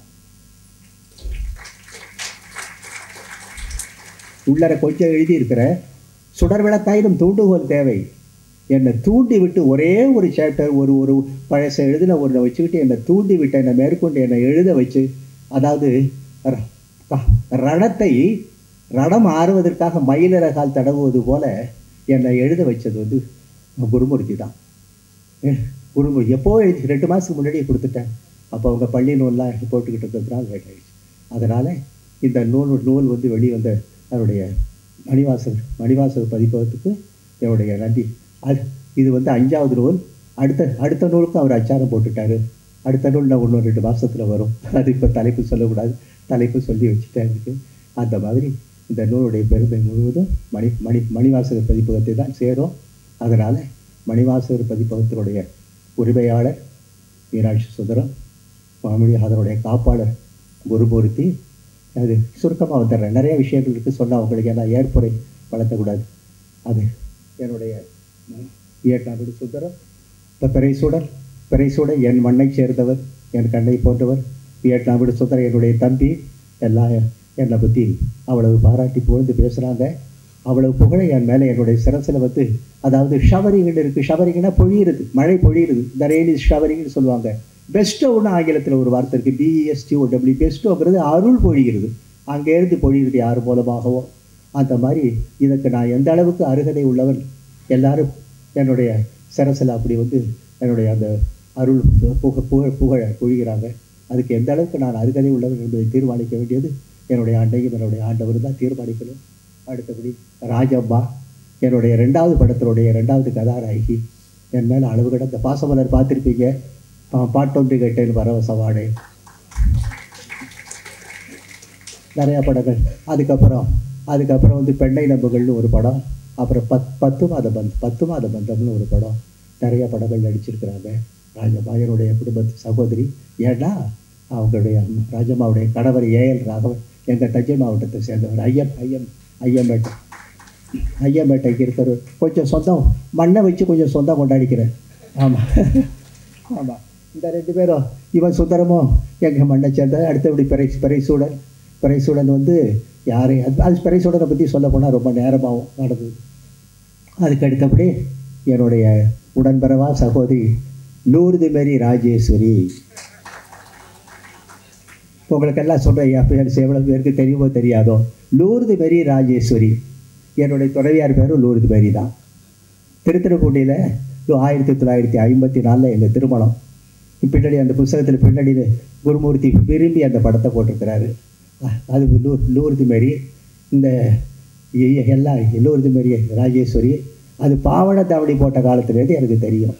Speaker 6: உள்ளர கொஞ்சம் எழுதியிருக்கிறேன் சுடர் விளக்காயினும் தூண்டுகோல் தேவை என்னை தூண்டி விட்டு ஒரே ஒரு சாப்டர் ஒரு ஒரு பழச எழுதின ஒன்றை வச்சுக்கிட்டு என்னை தூண்டி விட்டு என்னை மேற்கொண்டு என்னை எழுத வச்சு அதாவது ர- க- ரணத்தை ரணம் ஆறுவதற்காக மயிலிறகால் தடவுவது போல என்னை எழுத வச்சது வந்து குருமூர்த்தி தான் குருமூர்த்தி எப்போ எழுதி ரெண்டு மாதத்துக்கு முன்னாடியே கொடுத்துட்டேன் அப்போ அவங்க பள்ளி நூல்லாம் போட்டுக்கிட்டு இருக்கிறதுனால லேட் ஆயிடுச்சு அதனால் இந்த நூல் நூல் வந்து வெளிவந்த அதனுடைய மணிவாசகர் மணிவாசகர் பதிப்பகத்துக்கு என்னுடைய நன்றி அது இது வந்து அஞ்சாவது நூல் அடுத்த அடுத்த நூலுக்கும் அவர் அச்சாரம் போட்டுட்டாரு அடுத்த நூல் நான் ஒன்று ரெண்டு மாதத்தில் வரும் அது இப்போ தலைப்பு சொல்லக்கூடாது தலைப்பு சொல்லி வச்சுட்டேன் இருக்கு அந்த மாதிரி இந்த நூலுடைய பெருமை முழுவதும் மணி மணி மணிவாசகர் பதிப்பகத்தை தான் சேரும் அதனால் மணிவாசகர் பதிப்பகத்தினுடைய உரிமையாளர் மீனாட்சி சுந்தரம் மாமொழி அதனுடைய காப்பாளர் குருமூர்த்தி அது சுருக்கமாக வந்துடுறேன் நிறைய விஷயங்கள் இருக்குது சொன்னால் உங்களுக்கு எல்லாம் ஏற்புரை வளர்த்தக்கூடாது அது என்னுடைய வியட்நாடு சுந்தரம் இப்போ பிறைசூடன் பிறைசூடன் என் மண்ணைச் சேர்ந்தவர் என் கண்ணை போன்றவர் வியட்நாடு சுந்தரம் என்னுடைய தம்பி எல்லாம் என்னை பற்றி அவ்வளவு பாராட்டி புகழ்ந்து பேசுகிறாங்க அவ்வளவு புகழ என் மேலே என்னுடைய சிரசில் வந்து அதாவது ஷவரிங் இருக்குது ஷவரிங்னா பொழியிறது மழை பொழியிறது இந்த ரெயின் இஸ் ஷவரிங்னு சொல்லுவாங்க பெஸ்ட்டோன்னு ஆங்கிலத்தில் ஒரு வார்த்தை இருக்குது பிஇஎஸ்டிஓ டபிள்யூ பெஸ்ட்டோங்கிறது அருள் பொழிகிறது அங்கேருந்து பொழிகிறது யார் மூலமாகவோ அந்த மாதிரி இதற்கு நான் எந்த அளவுக்கு அருகதை உள்ளவன் எல்லாரும் என்னுடைய சிரசில் அப்படி வந்து என்னுடைய அந்த அருள் புக புகழ் புகழ பொழிகிறாங்க அதுக்கு எந்த அளவுக்கு நான் அருகதை உள்ளவன் என்பதை தீர்மானிக்க வேண்டியது என்னுடைய அண்டையும் என்னுடைய ஆண்டவர் தான் தீர்மானிக்கணும் அடுத்தபடி ராஜம்மா என்னுடைய ரெண்டாவது படத்தினுடைய ரெண்டாவது கதாநாயகி என் மேலே அளவு கடந்த பாசமலர் பார்த்துருப்பீங்க பா- பாட்டொன்று கேட்டேன் பரவசவாடே நிறையா படங்கள் அதுக்கப்புறம் அதுக்கப்புறம் வந்து பெண்ணை நம்புகள்னு ஒரு படம் அப்புறம் பத் பத்து மாத பந்த் பத்து மாத பந்தம்னு ஒரு படம் நிறைய படங்கள் நடிச்சிருக்கிறாங்க ராஜம்மா என்னுடைய குடும்பத்து சகோதரி ஏன்னா அவங்களுடைய அம்மா- ராஜம்மாவுடைய கணவர் ஏஎல் ராகவன் எங்கள் தஞ்சை மாவட்டத்தை சேர்ந்தவர் ஐயம் ஐயம் ஐயம்பேட்டை ஐயம்பேட்டைக்கு இருக்கிற கொஞ்சம் சொந்தம் மண்ணை வச்சு கொஞ்சம் சொந்தம் கொண்டாடிக்கிறேன் ஆமாம் ஆமாம் இந்த ரெண்டு பேரும் இவன் சுந்தரமும் எங்கள் மண்ணை சேர்ந்த அடுத்தபடி பிறை பிறைசூடன் பிறைசூடன் வந்து யாரை அது அது பிறைசூடனை பற்றி சொல்ல போனால் ரொம்ப நேரமாகும் நடந்தது அதுக்கு அடுத்தபடி என்னுடைய உடன்பிறவா சகோதரி லூர்து மேரி ராஜேஸ்வரி உங்களுக்கெல்லாம் சொல்கிறேன் என் பேர் எவ்வளோ பேருக்கு தெரியுமோ தெரியாதோ லூர்து மேரி ராஜேஸ்வரி என்னுடைய துணைவியார் பேரும் லூர்து மேரி தான் திருத்துறைப்பூண்டியில் ஆயிரத்தி தொள்ளாயிரத்தி ஐம்பத்தி நாலில் எங்கள் திருமணம் பின்னாடி அந்த புஸ்தகத்தில் பின்னாடி குருமூர்த்தி விரும்பி அந்த படத்தை போட்டிருக்கிறாரு அஹ் அது லூ லூர்து மாரி இந்த எ- எ- எல்லாம் லூர்து மாரி ராஜேஸ்வரி அது பாவட தாவணி போட்ட காலத்துலேருந்து எனக்கு தெரியும்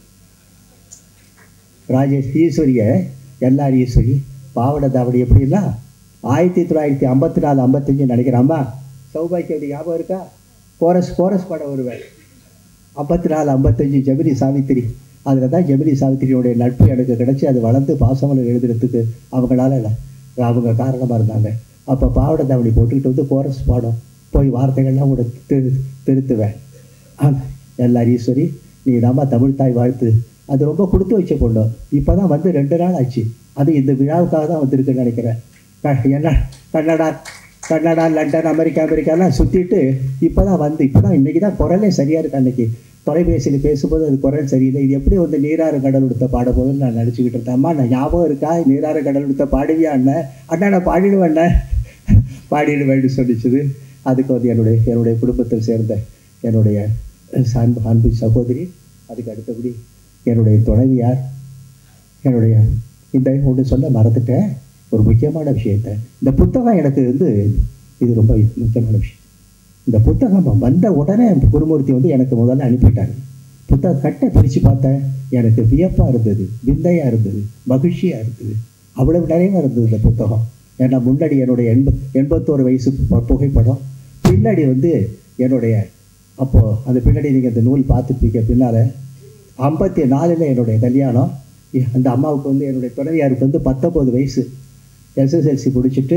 Speaker 6: ராஜேஷ் ஈஸ்வரிய எல்லார் ஈஸ்வரி பாவட தாவணி எப்படின்னா ஆயிரத்தி தொள்ளாயிரத்தி ஐம்பத்தி நாலு ஐம்பத்தஞ்சு நினைக்கிறேன் அம்மா சௌபாக்கியோட ஞாபகம் இருக்கா கோரஸ் கோரஸ் படம் வருவேன் ஐம்பத்தி நாலு ஐம்பத்தஞ்சு ஜெமினி சாவித்திரி அதில் தான் ஜெமினி சாவித்திரியோடைய நட்பு எனக்கு கிடச்சி அது வளர்ந்து பாசமலை எழுதுறதுக்கு அவங்களால இல்ல, அவங்க காரணமாக இருந்தாங்க அப்போ பாவடை தாவணி போட்டுக்கிட்டு வந்து கோரஸ் பாடம் போய் வார்த்தைகள்லாம் கூட திரு திருத்துவேன் ஆ, எல்லார் ஈஸ்வரி நீ தாம்மா தமிழ் தாய் வாழ்த்து அது ரொம்ப கொடுத்து வச்ச பொண்ணு இப்போ தான் வந்து ரெண்டு நாள் ஆச்சு அது இந்த விழாவுக்காக தான் வந்திருக்குன்னு நினைக்கிறேன் க- என்ன கன்னடா கன்னடா லண்டன் அமெரிக்கா அமெரிக்காலாம் சுற்றிட்டு இப்போ தான் வந்து இப்போ தான் இன்றைக்கி தான் குரலே சரியாக இருக்கு அன்னைக்கு தொலைபேசியில் பேசும்போது அது குரல் சரியில்லை இது எப்படி வந்து நீராறு கடல் உடுத்த பாட போகுதுன்னு நான் நினச்சிக்கிட்டு இருந்தேன் அம்மா நான் ஞாபகம் இருக்கா நீராறு கடல் உடுத்த பாடுவியா அண்ணன் அண்ணா நான் பாடிடுவேன் அண்ணன் பாடிடுவேன்னு சொல்லிச்சுது அதுக்கு வந்து என்னுடைய என்னுடைய குடும்பத்தை சேர்ந்த என்னுடைய அன்பு அன்பு சகோதரி அதுக்கு அடுத்தபடி என்னுடைய துணைவியார் என்னுடைய இந்த ஒன்று சொல்ல மறந்துட்டேன் ஒரு முக்கியமான விஷயத்த இந்த புத்தகம் எனக்கு வந்து இது ரொம்ப முக்கியமான விஷயம் இந்த புத்தகம் வந்த உடனே குருமூர்த்தி வந்து எனக்கு முதல்ல அனுப்பிட்டாங்க புத்தகம் கட்டை பிரித்து பார்த்தேன் எனக்கு வியப்பாக இருந்தது விந்தையாக இருந்தது மகிழ்ச்சியாக இருந்தது அவ்வளவு நிறைவாக இருந்தது இந்த புத்தகம் ஏன்னா முன்னாடி என்னுடைய எண்ப எண்பத்தோரு வயசு பு- புகைப்படம் பின்னாடி வந்து என்னுடைய அப்போது அந்த பின்னாடி நீங்கள் இந்த நூல் பார்த்துருப்பீங்க பின்னால் ஐம்பத்தி நாலில் என்னுடைய கல்யாணம் எ- அந்த அம்மாவுக்கு வந்து என்னுடைய துணைவியாருக்கு வந்து பத்தொம்போது வயசு எஸ்எஸ்எல்சி முடிச்சுட்டு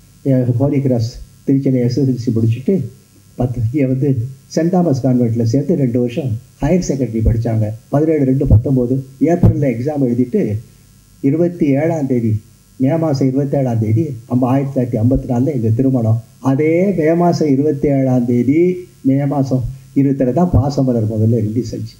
Speaker 6: ஹோலி கிராஸ் திருச்சியில் எஸ்எஸ்எல்சி முடிச்சுட்டு பத்து இங்கே வந்து சென்ட் தாமஸ் கான்வெண்ட்டில் சேர்த்து ரெண்டு வருஷம் ஹையர் செகண்டரி படித்தாங்க பதினேழு ரெண்டு பத்தொம்போது ஏப்ரலில் எக்ஸாம் எழுதிட்டு இருபத்தி ஏழாம் தேதி மே மாதம் இருபத்தேழாம் தேதி நம்ம ஆயிரத்தி தொள்ளாயிரத்தி ஐம்பத்தி நாலில் எங்கள் திருமணம் அதே மே மாதம் இருபத்தி ஏழாம் தேதி மே மாதம் இருபத்தேழு தான் பாசமலர் முதல்ல ரிலீஸ் ஆச்சு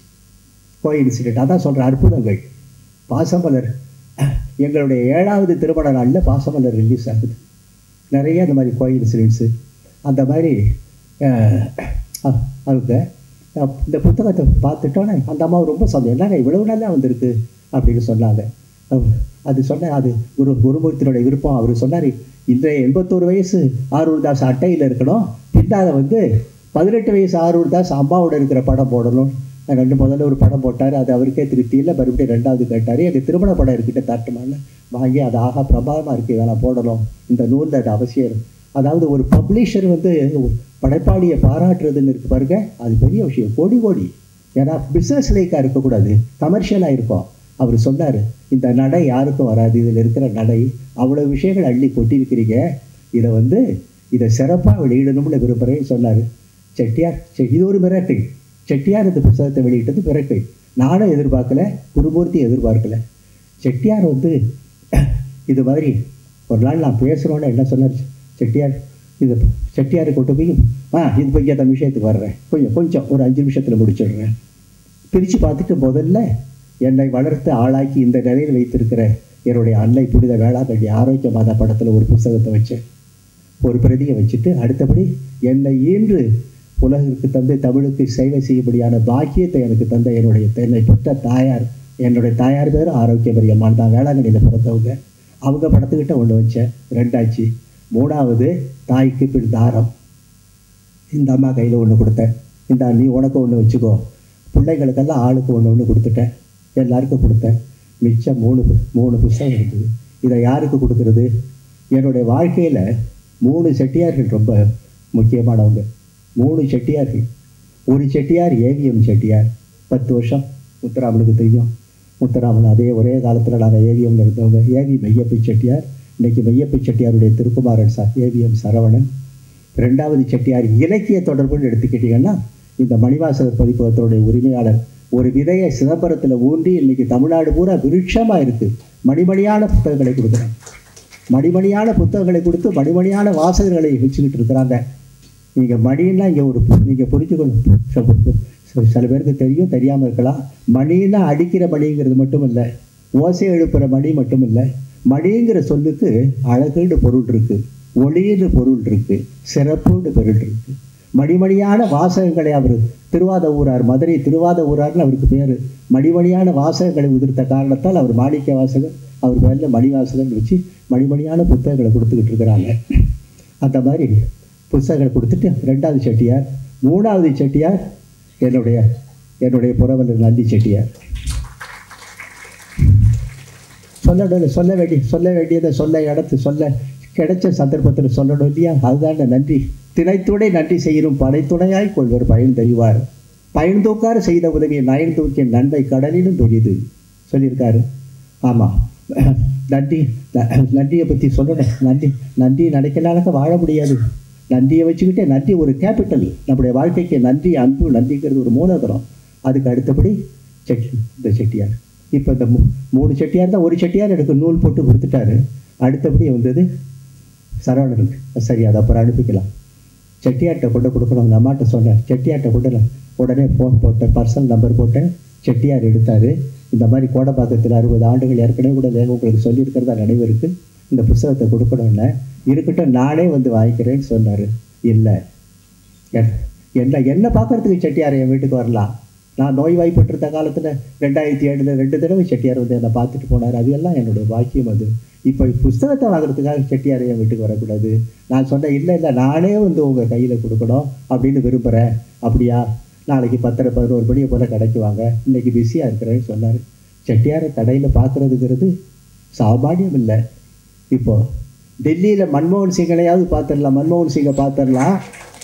Speaker 6: கோ இன்சிடென்ட் அதான் சொல்கிற அற்புதங்கள் பாசமலர் எங்களுடைய ஏழாவது திருமண நாளில் பாசமலர் ரிலீஸ் ஆகுது நிறைய இந்த மாதிரி கோ இன்சிடென்ட்ஸு அந்த மாதிரி அஹ், அ- அவங்க அஹ், இந்த புத்தகத்தை பார்த்துட்டோன்னே அந்த அம்மா ரொம்ப சந்தோஷம் என்னங்க இவ்வளவு நல்லா வந்திருக்கு அப்படின்னு சொன்னாங்க அஹ், அது சொன்ன அது குரு குருமூர்த்தியோட விருப்பம் அவர் சொன்னார் இன்றைய எண்பத்தோரு வயசு ஆரூர்தாஸ் அட்டையில் இருக்கணும் பின்னால் வந்து பதினெட்டு வயசு ஆரூர் தாஸ் அம்மாவோட இருக்கிற படம் போடணும் நான் ரெண்டு முதல்ல ஒரு படம் போட்டார் அது அவருக்கே திருப்தி இல்லை மறுபடியும் ரெண்டாவது கேட்டார் எங்கள் திருமண படம் இருக்கிட்ட தட்டுமான்னு வாங்கி அது ஆகா பிரபாதமாக இருக்குது இதெல்லாம் போடணும் இந்த நூலில் அது அவசியம் இருக்கு. அதாவது ஒரு பப்ளிஷர் வந்து ஒரு படைப்பாளியை பாராட்டுறதுன்னு இருக்கு பாருங்க அது பெரிய விஷயம் கோடி கோடி ஏன்னா பிஸ்னஸ் லைக்காக இருக்கக்கூடாது கமர்ஷியலாக இருக்கும் அவர் சொன்னார் இந்த நடை யாருக்கும் வராது இதில் இருக்கிற நடை அவ்வளோ விஷயங்கள் அள்ளி கொட்டியிருக்கிறீங்க இதை வந்து இதை சிறப்பாக வெளியிடணும்னு விரும்புகிறேன்னு சொன்னார் செட்டியார் செ- இது ஒரு மிரட்டல் செட்டியார் இந்த புத்தகத்தை வெளியிட்டது மிரட்டல் நானும் எதிர்பார்க்கல குருமூர்த்தி எதிர்பார்க்கல செட்டியார் வந்து இது மாதிரி ஒரு நாள் நான் பேசுகிறோன்னு என்ன சொன்னார் செட்டியார் இது செட்டியாரை கொண்டு போய் ஆ இது போய் அந்த விஷயத்துக்கு வர்றேன் கொஞ்சம் கொஞ்சம் ஒரு அஞ்சு நிமிஷத்தில் முடிச்சிடுறேன் பிரித்து பார்த்துட்டு முதல்ல என்னை வளர்த்து ஆளாக்கி இந்த நிலையில் வைத்திருக்கிற என்னுடைய அன்னை புனித வேளாங்கண்ணி ஆரோக்கிய மாதா படத்தில் ஒரு புஸ்தகத்தை வச்சேன் ஒரு பிரதியை வச்சுட்டு அடுத்தபடி என்னை ஈன்று உலகிற்கு தந்து தமிழுக்கு சேவை செய்யும்படியான பாக்கியத்தை எனக்கு தந்த என்னுடைய என்னை பெற்ற தாயார் என்னுடைய தாயார் பேர் ஆரோக்கியமரி அம்மான் தான் வேளாங்கண்ணியில் பிறந்தவங்க அவங்க படத்துக்கிட்ட ஒன்று வச்சேன் ரெண்டாச்சு மூணாவது தாய்க்கு பின் தாரம் இந்த அம்மா கையில் ஒன்று கொடுத்தேன் இந்த நீ உனக்கு ஒன்று வச்சுக்கோ பிள்ளைகளுக்கெல்லாம் ஆளுக்கு ஒன்று ஒன்று கொடுத்துட்டேன் எல்லாருக்கும் கொடுத்தேன் மிச்சம் மூணு பு- மூணு புஸ்தகம் இருக்குது இதை யாருக்கு கொடுக்கறது என்னுடைய வாழ்க்கையில் மூணு செட்டியார்கள் ரொம்ப முக்கியமானவங்க மூணு செட்டியார்கள் ஒரு செட்டியார் ஏவிஎம் செட்டியார் பத்து வருஷம் முத்துராமனுக்கு தெரியும் முத்துராமன் அதே ஒரே காலத்தில் நாங்கள் ஏவிஎம்ல இருந்தவங்க ஏவி மெய்யப்பை செட்டியார் இன்னைக்கு மெய்யப்பை செட்டியாருடைய திருக்குமாரன் சார் ஏவிஎம் சரவணன் ரெண்டாவது செட்டியார் இலக்கிய தொடர்புன்னு எடுத்துக்கிட்டிங்கன்னா இந்த மணிவாசகர் பதிப்பகத்தினுடைய உரிமையாளர் ஒரு விதையை சிதம்பரத்தில் ஊன்றி இன்னைக்கு தமிழ்நாடு பூரா விருட்சமாக இருக்குது மணிமணியான புத்தகங்களை கொடுக்குறாங்க மணிமணியான புத்தகங்களை கொடுத்து மணிமணியான வாசகர்களை வச்சுக்கிட்டு இருக்கிறாங்க நீங்கள் மணின்னா இங்கே ஒரு நீங்கள் புரிஞ்சுக்கணும் சில- சில- சில பேருக்கு தெரியும் தெரியாமல் இருக்கலாம் மணின்னா அடிக்கிற மணிங்கிறது மட்டும் இல்லை ஓசை எழுப்புற மணி மட்டும் இல்லை மணிங்கிற சொல்லுக்கு அழகுன்னு பொருள் இருக்கு ஒளின்னு பொருள் இருக்கு சிறப்புன்னு பொருள் இருக்கு மணிமணியான வாசகங்களை அவர் திருவாத ஊரார் மதுரை திருவாத ஊரார்னு அவருக்கு பேர் மணிமணியான வாசகங்களை உதிர்த்த காரணத்தால் அவர் மாணிக்க வாசகர் அவர் பேரில் மணிவாசகர்னு வச்சு மணிமணியான புத்தகங்களை கொடுத்துக்கிட்டு இருக்கிறாங்க அந்த மாதிரி புத்தகங்களை கொடுத்துட்டு ரெண்டாவது செட்டியார் மூணாவது செட்டியார் என்னுடைய என்னுடைய புறவலர் நல்லி செட்டியார் சொல்லணும் சொல்ல வேண்டிய சொல்ல வேண்டியதை சொல்ல இடத்து சொல்ல கிடைச்ச சந்தர்ப்பத்தில் சொல்லணும் இல்லையா அதுதானே நன்றி திணைத்துணை நன்றி செய்யணும் படைத்துணையாய் கொள்வர் பயன் தெரிவார் பயன் தூக்காறு செய்த உதவியை நயன் தூக்கிய நன்மை கடலிலும் பெரிது சொல்லியிருக்காரு ஆமாம் நன்றி ந- நன்றியை பற்றி சொல்லணும் நன்றி நன்றி நினைக்கனாலக்க வாழ முடியாது நன்றியை வச்சுக்கிட்டே நன்றி ஒரு கேபிட்டல் நம்முடைய வாழ்க்கைக்கு நன்றி அன்பு நன்றிங்கிறது ஒரு மூலதனம் அதுக்கு அடுத்தபடி செட்டி இந்த செட்டியார் இப்போ இந்த மூ- மூணு செட்டியார் தான் ஒரு செட்டியார் எனக்கு நூல் போட்டு கொடுத்துட்டாரு அடுத்தபடி வந்தது சரவணனுக்கு சரி அதை அப்புறம் அனுப்பிக்கலாம் செட்டியார்கிட்ட கொண்டு கொடுக்கணும் அந்த அம்மாட்ட சொன்னேன் செட்டியார்கிட்ட கொண்டு உடனே ஃபோன் போட்டேன் பர்சனல் நம்பர் போட்டேன் செட்டியார் எடுத்தார் இந்த மாதிரி கோடப்பாக்கத்தில் அறுபது ஆண்டுகள் ஏற்கனவே கூட லே- உங்களுக்கு சொல்லியிருக்கிறதா நினைவு இருக்கு இந்த புஸ்தகத்தை கொடுக்கணும்னு இருக்கட்டும் நானே வந்து வாங்கிக்கிறேன்னு சொன்னார் இல்லை என்- என்ன என்ன பார்க்கறதுக்கு செட்டியார் என் வீட்டுக்கு வரலாம் நான் நோய் வாய்ப்பட்டிருந்த காலத்தில் ரெண்டாயிரத்தி ஏழில் ரெண்டு தடவை செட்டியார் வந்து என்னை பார்த்துட்டு போனார் அது எல்லாம் என்னோட பாக்கியம் அது இப்போ புஸ்தகத்தை வாங்குறதுக்காக செட்டியார் என் வீட்டுக்கு வரக்கூடாது நான் சொன்னேன் இல்லை இல்லை நானே வந்து உங்கள் கையில் கொடுக்கணும் அப்படின்னு விரும்புகிறேன் அப்படியா நாளைக்கு பத்தரை பதினோரு மணியை போல் கடைக்கு வாங்க இன்னைக்கு பிஸியாக இருக்கிறேன்னு சொன்னார் செட்டியாரை கடையில் பார்க்குறதுங்கிறது சாமானியம் இல்லை இப்போ டெல்லியில் மன்மோகன் சிங்கனையாவது பார்த்துடலாம் மன்மோகன் சிங்கை பார்த்துடலாம்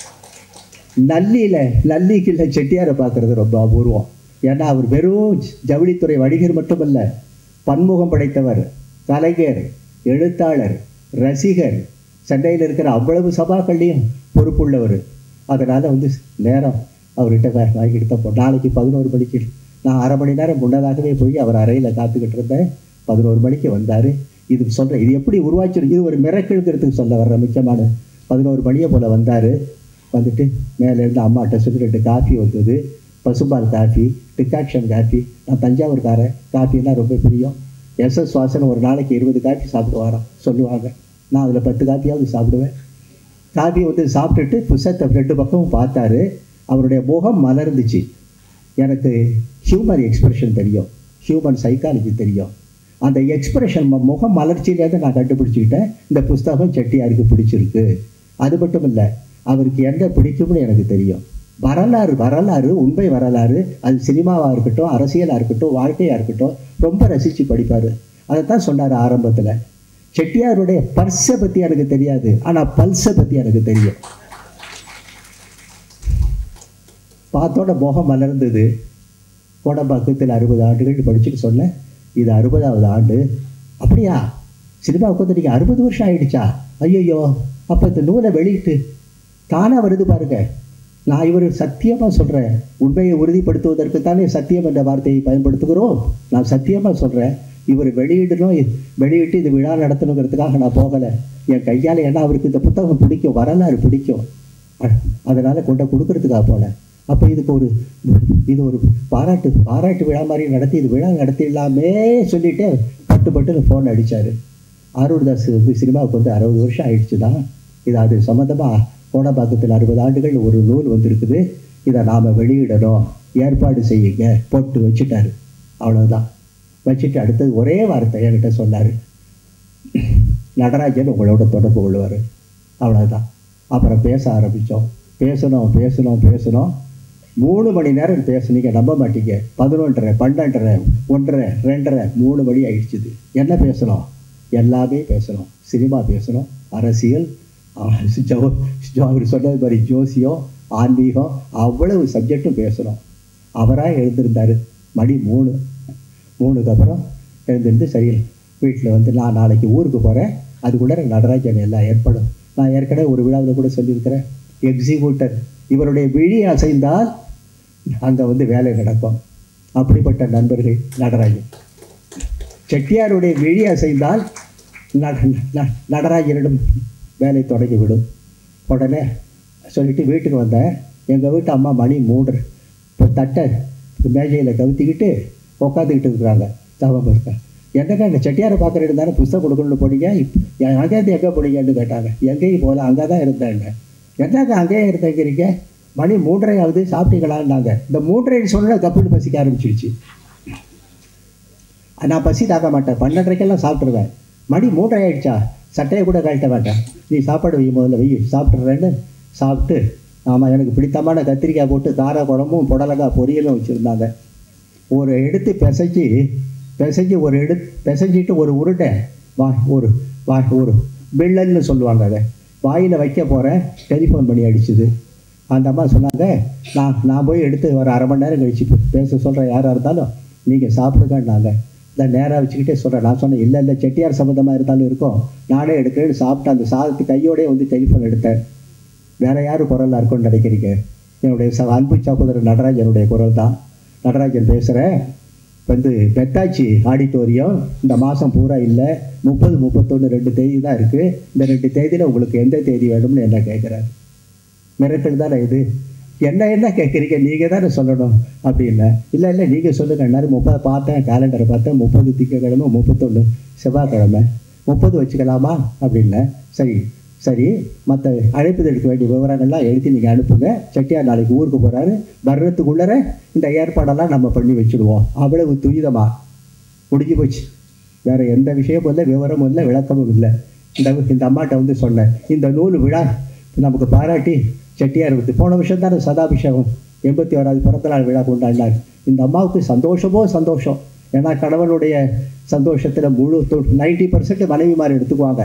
Speaker 6: நல்லியில் நல்லிக்குள்ள செட்டியாரை பார்க்குறது ரொம்ப அபூர்வம் ஏன்னா அவர் வெறும் ஜவுளித்துறை வணிகர் மட்டுமல்ல பன்முகம் படைத்தவர் கலைஞர் எழுத்தாளர் ரசிகர் சென்னையில் இருக்கிற அவ்வளவு சபாக்கள்லையும் பொறுப்புள்ளவர் அதனால் வந்து நேரம் அவர்கிட்ட வா- வாங்கிட்டு தான் போ நாளைக்கு பதினோரு மணிக்கு நான் அரை மணி நேரம் முன்னதாகவே போய் அவர் அறையில் காத்துக்கிட்டு இருந்தேன் பதினோரு மணிக்கு வந்தார் இது சொல்கிறேன் இது எப்படி உருவாச்சு இது ஒரு மிரக்கிழ்கிறதுக்கு சொல்ல வர்ற முக்கியமான பதினோரு மணியை போல் வந்தார் வந்துட்டு மேலேருந்து அம்மாட்ட சொல்லி ரெண்டு காஃபி வந்தது பசும்பால் காஃபி டிகாக்ஷன் காஃபி நான் தஞ்சாவூர்காரன் காஃபின்னா ரொம்ப பிரியம் எஸ்எஸ் வாசன் ஒரு நாளைக்கு இருபது காஃபி சாப்பிடுவாராம் சொல்லுவாங்க நான் அதில் பத்து காஃபியாவது சாப்பிடுவேன் காஃபி வந்து சாப்பிட்டுட்டு புஸ்தகத்தை ரெண்டு பக்கமும் பார்த்தாரு அவருடைய முகம் மலர்ந்துச்சு எனக்கு ஹியூமன் எக்ஸ்பிரஷன் தெரியும் ஹியூமன் சைக்காலஜி தெரியும் அந்த எக்ஸ்பிரஷன் முகம் மலர்ச்சியிலேருந்து நான் கண்டுபிடிச்சிக்கிட்டேன் இந்த புஸ்தகம் செட்டியாருக்கு பிடிச்சிருக்கு அது மட்டும் இல்லை அவருக்கு என்ன பிடிக்கும்னு எனக்கு தெரியும் வரலாறு வரலாறு உண்மை வரலாறு அது சினிமாவாக இருக்கட்டும் அரசியலாக இருக்கட்டும் வாழ்க்கையாக இருக்கட்டும் ரொம்ப ரசித்து படிப்பார் அதை தான் சொன்னார் ஆரம்பத்தில் செட்டியாருடைய பர்ஸை பற்றி எனக்கு தெரியாது ஆனால் பல்ஸை பற்றி எனக்கு தெரியும் பார்த்தோட முகம் மலர்ந்தது கோடம்பாக்கத்தில் அறுபது ஆண்டுகள் படிச்சுட்டு சொன்னேன் இது அறுபதாவது ஆண்டு அப்படியா சினிமாவுக்கு வந்து நீங்கள் அறுபது வருஷம் ஆயிடுச்சா ஐயோ அப்போ இந்த நூலை வெளியிட்டு தானாக வருது பாருங்க நான் இவர் சத்தியமாக சொல்கிறேன் உண்மையை உறுதிப்படுத்துவதற்கு தானே சத்தியம் என்ற வார்த்தையை பயன்படுத்துகிறோம் நான் சத்தியமாக சொல்கிறேன் இவர் வெளியிடணும் வெளியிட்டு இது விழா நடத்தணுங்கிறதுக்காக நான் போகலை என் கையால் ஏன்னா அவருக்கு இந்த புத்தகம் பிடிக்கும் வரலாறு பிடிக்கும் அதனால் கொண்ட கொடுக்கறதுக்காக போனேன் அப்போ இதுக்கு ஒரு இது ஒரு பாராட்டு பாராட்டு விழா மாதிரி நடத்தி இது விழா நடத்திடலாமே சொல்லிட்டு பட்டு பட்டுன்னு ஃபோன் அடித்தார் ஆரூர்தாஸ் வந்து சினிமாவுக்கு வந்து அறுபது வருஷம் ஆயிடுச்சு தான் இது அது சம்மந்தமாக கோடம்பாக்கத்தில் அறுபது ஆண்டுகள் ஒரு நூல் வந்திருக்குது இதை நாம் வெளியிடணும் ஏற்பாடு செய்யுங்க போட்டு வச்சுட்டாரு அவ்வளோதான் வச்சுட்டு அடுத்தது ஒரே வார்த்தை என்கிட்ட சொன்னார் நடராஜன் உங்களோட தொடர்பு கொள்வார் அவ்வளோதான் அப்புறம் பேச ஆரம்பித்தோம் பேசணும் பேசணும் பேசணும் மூணு மணி நேரம் பேசுனீங்க நம்ப மாட்டீங்க பதினொன்றரை பன்னெண்டரை ஒன்றரை ரெண்டரை மூணு மணி ஆயிடுச்சுது என்ன பேசணும் எல்லாமே பேசணும் சினிமா பேசணும் அரசியல் ஜோ ஜோ அவர் சொன்னது மாதிரி ஜோசியம் ஆன்மீகம் அவ்வளவு சப்ஜெக்டும் பேசணும் அவராக எழுந்திருந்தார் மணி மூணு மூணுக்கு அப்புறம் எழுந்திருந்து சரி வீட்டில் வந்து நான் நாளைக்கு ஊருக்கு போகிறேன் அதுக்குள்ளே நடராஜன் எல்லாம் ஏற்படும் நான் ஏற்கனவே ஒரு விழாவில் கூட சொல்லியிருக்கிறேன் எக்ஸிக்யூட்டர் இவருடைய விழி அசைந்தால் அங்கே வந்து வேலை நடக்கும் அப்படிப்பட்ட நண்பர்கள் நடராஜன் செட்டியாருடைய விழி அசைந்தால் நடராஜனிடம் வேலை தொடங்கிவிடும் உடனே சொல்லிட்டு வீட்டுக்கு வந்தேன் எங்கள் வீட்டு அம்மா மணி மூன்று இப்போ தட்டை மேஜையில் கவுத்திக்கிட்டு உட்காந்துக்கிட்டு இருக்கிறாங்க தவம் இருக்கா என்னங்க இந்த செட்டியாரை பார்க்குற இருந்தாலும் புஸ்தகம் கொடுக்கணும்னு போனீங்க அங்கேருந்து எங்கே போனீங்கன்னு கேட்டாங்க எங்கேயும் போகல அங்கே தான் இருந்தேங்க என்னங்க அங்கேயே இருந்தேங்கிறீங்க மணி மூன்றரை ஆகுது சாப்பிட்டீங்களான்னாங்க இந்த மூன்றரை சொன்ன கப்புன்னு பசிக்க ஆரம்பிச்சிடுச்சு நான் பசி தாக்க மாட்டேன் பன்னெண்டரைக்கெல்லாம் சாப்பிட்ருவேன் மணி மூன்றரை ஆயிடுச்சா சட்டையை கூட கழட்ட வேண்டாம் நீ சாப்பாடு வை முதல்ல வை சாப்பிட்றேன்னு சாப்பிட்டு ஆமாம் எனக்கு பிடித்தமான கத்திரிக்காய் போட்டு கார குழம்பும் புடலங்காய் பொரியலும் வச்சுருந்தாங்க ஒரு எடுத்து பிசைஞ்சு பிசைஞ்சு ஒரு எடு பிசைஞ்சிட்டு ஒரு உருட்டை வா ஒரு வா ஒரு பில்லன்னு சொல்லுவாங்க அதை வாயில் வைக்க போகிறேன் டெலிஃபோன் பண்ணி அடிச்சுது அந்த அம்மா சொன்னாங்க நான் நான் போய் எடுத்து ஒரு அரை மணி நேரம் கழிச்சு பேச சொல்கிறேன் யாராக இருந்தாலும் நீங்கள் சாப்பிடுங்கன்னாங்க இந்த நேராக வச்சுக்கிட்டே சொல்கிறேன் நான் சொன்னேன் இல்லை இல்லை செட்டியார் சம்மந்தமாக இருந்தாலும் இருக்கும் நானே எடுக்கிறேன்னு சாப்பிட்டு அந்த சாதத்து கையோடய வந்து டெலிஃபோன் எடுத்தேன் வேறு யார் குரலாக இருக்கும்னு நினைக்கிறீங்க என்னுடைய ச அன்பு சகோதரர் நடராஜனுடைய குரல் தான் நடராஜன் பேசுகிறேன் வந்து பெத்தாச்சி ஆடிட்டோரியம் இந்த மாதம் பூரா இல்லை முப்பது முப்பத்தொன்று ரெண்டு தேதி தான் இருக்குது இந்த ரெண்டு தேதியில் உங்களுக்கு எந்த தேதி வேணும்னு என்ன கேட்குறாரு மிரட்டல் தானே இது என்ன என்ன கேட்குறீங்க நீங்கள் தானே சொல்லணும் அப்படின்ல இல்லை இல்லை நீங்கள் சொல்லுங்கள் நேரம் முப்பது பார்த்தேன் கேலண்டரை பார்த்தேன் முப்பது திங்கக்கிழமை முப்பத்தொன்று செவ்வாய்க்கிழமை முப்பது வச்சுக்கலாமா அப்படின்ல சரி சரி மற்ற அழைப்புதலுக்கு வேண்டிய விவரங்கள்லாம் எழுதி நீங்கள் அனுப்புங்க செட்டியார் நாளைக்கு ஊருக்கு போகிறாரு வர்றதுக்குள்ளே இந்த ஏற்பாடெல்லாம் நம்ம பண்ணி வச்சுடுவோம் அவ்வளவு துரிதமாக முடிஞ்சு போச்சு வேறு எந்த விஷயமும் இல்லை விவரமும் இல்லை விளக்கமும் இல்லை இந்த இந்த அம்மாட்ட வந்து சொன்னேன் இந்த நூல் விழா நமக்கு பாராட்டி செட்டியார் வந்து போன வருஷம் தானே சதாபிஷேகம் எண்பத்தி ஓராவது பிறந்தநாள் விழா கொண்டாடினார் இந்த அம்மாவுக்கு சந்தோஷமோ சந்தோஷம் ஏன்னா கணவனுடைய சந்தோஷத்தில் முழு நைன்டி பர்சன்ட் மனைவிமார் எடுத்துக்குவாங்க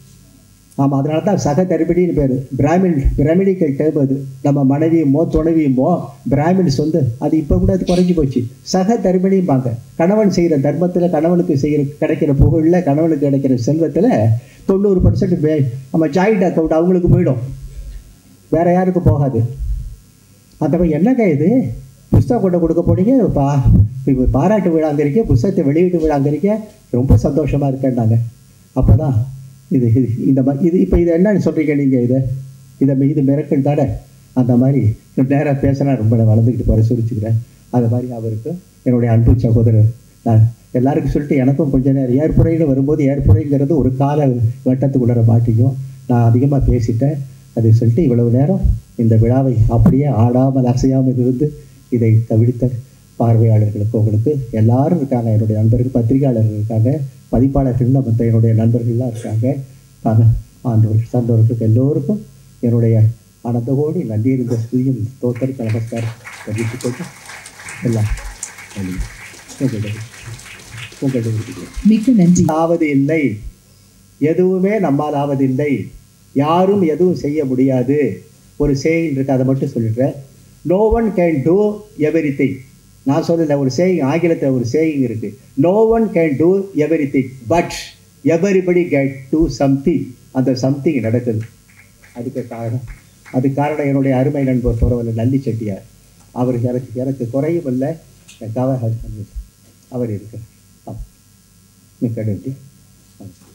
Speaker 6: ஆமாம் அதனால தான் சக தரிபடின்னு பேர் பிராமின் பிரமிடிக்கல் டேம் அது நம்ம மனைவியுமோ துணைவியுமோ பிராமின்ஸ் வந்து அது இப்போ கூட அது குறைஞ்சி போச்சு சக தரிபடியும்பாங்க கணவன் செய்கிற தர்மத்தில் கணவனுக்கு செய்கிற கிடைக்கிற புகழில் கணவனுக்கு கிடைக்கிற செல்வத்தில் தொண்ணூறு பர்சன்ட் பே நம்ம ஜாயிண்ட் அக்கௌண்ட் அவங்களுக்கு போயிடும் வேறு யாருக்கும் போகாது அந்த மாதிரி என்னங்க இது புஸ்தகம் கொண்டு கொடுக்க போனீங்க பா இப்போ பாராட்டு விழாங்கிறீங்க புஸ்தகத்தை வெளியீட்டு விழாங்கிறீங்க ரொம்ப சந்தோஷமாக இருக்கேன்னாங்க அப்போ தான் இது இது இந்த மாதிரி இது இப்போ இது என்னன்னு சொல்கிறீங்க நீங்கள் இதை இதை இது மிரக்கல் தானே அந்த மாதிரி நேராக பேசினா ரொம்ப நான் வளர்ந்துக்கிட்டு போகிற சுரிச்சுக்கிறேன் அது மாதிரி அவருக்கு என்னுடைய அன்பு சகோதரர் நான் எல்லாருக்கும் சொல்லிட்டு எனக்கும் கொஞ்ச நேரம் ஏற்புரைன்னு வரும்போது ஏற்புரைங்கிறது ஒரு கால வட்டத்துக்குள்ளே மாட்டிக்கும் நான் அதிகமாக பேசிட்டேன் அதை சொல்லிட்டு இவ்வளவு நேரம் இந்த விழாவை அப்படியே ஆடாமல் அசையாமல் இருந்து இதை தவிர்த்த பார்வையாளர்களுக்கு உங்களுக்கு எல்லாரும் இருக்காங்க என்னுடைய நண்பர்கள் பத்திரிகையாளர்கள் இருக்காங்க பதிப்பாளர்கள் மற்ற என்னுடைய நண்பர்கள்லாம் இருக்காங்க ஆண்டவர்கள் சார்ந்தவர்களுக்கு எல்லோருக்கும் என்னுடைய அனந்த கோடி நன்றி இருந்த ஸ்துதியும் தோத்தருக்கு நமஸ்காரம் தெரிவித்துக் கொண்டு எல்லாம் நன்றி. உங்களிடம் உங்களிடம் இருக்கிறேன்
Speaker 7: மிக்க நன்றி
Speaker 6: ஆவது இல்லை எதுவுமே நம்மால் ஆவதில்லை யாரும் எதுவும் செய்ய முடியாது ஒரு சேயிங் இருக்கு அதை மட்டும் சொல்லிடுறேன் no one can do everything நான் சொல்லல ஒரு சேயிங் ஆங்கிலத்தில் ஒரு சேயிங் இருக்கு no one can do everything but everybody got to something அந்த சம்திங் நடக்குது அதுக்கு காரணம் அது காரணம் என்னுடைய அருமை நண்பர் புறவல் நல்லி செட்டியார் அவர் எனக்கு எனக்கு குறையும் இல்லை எனக்காக அவர் இருக்கிறார் ஆம். மிக்க நன்றி ஆம்.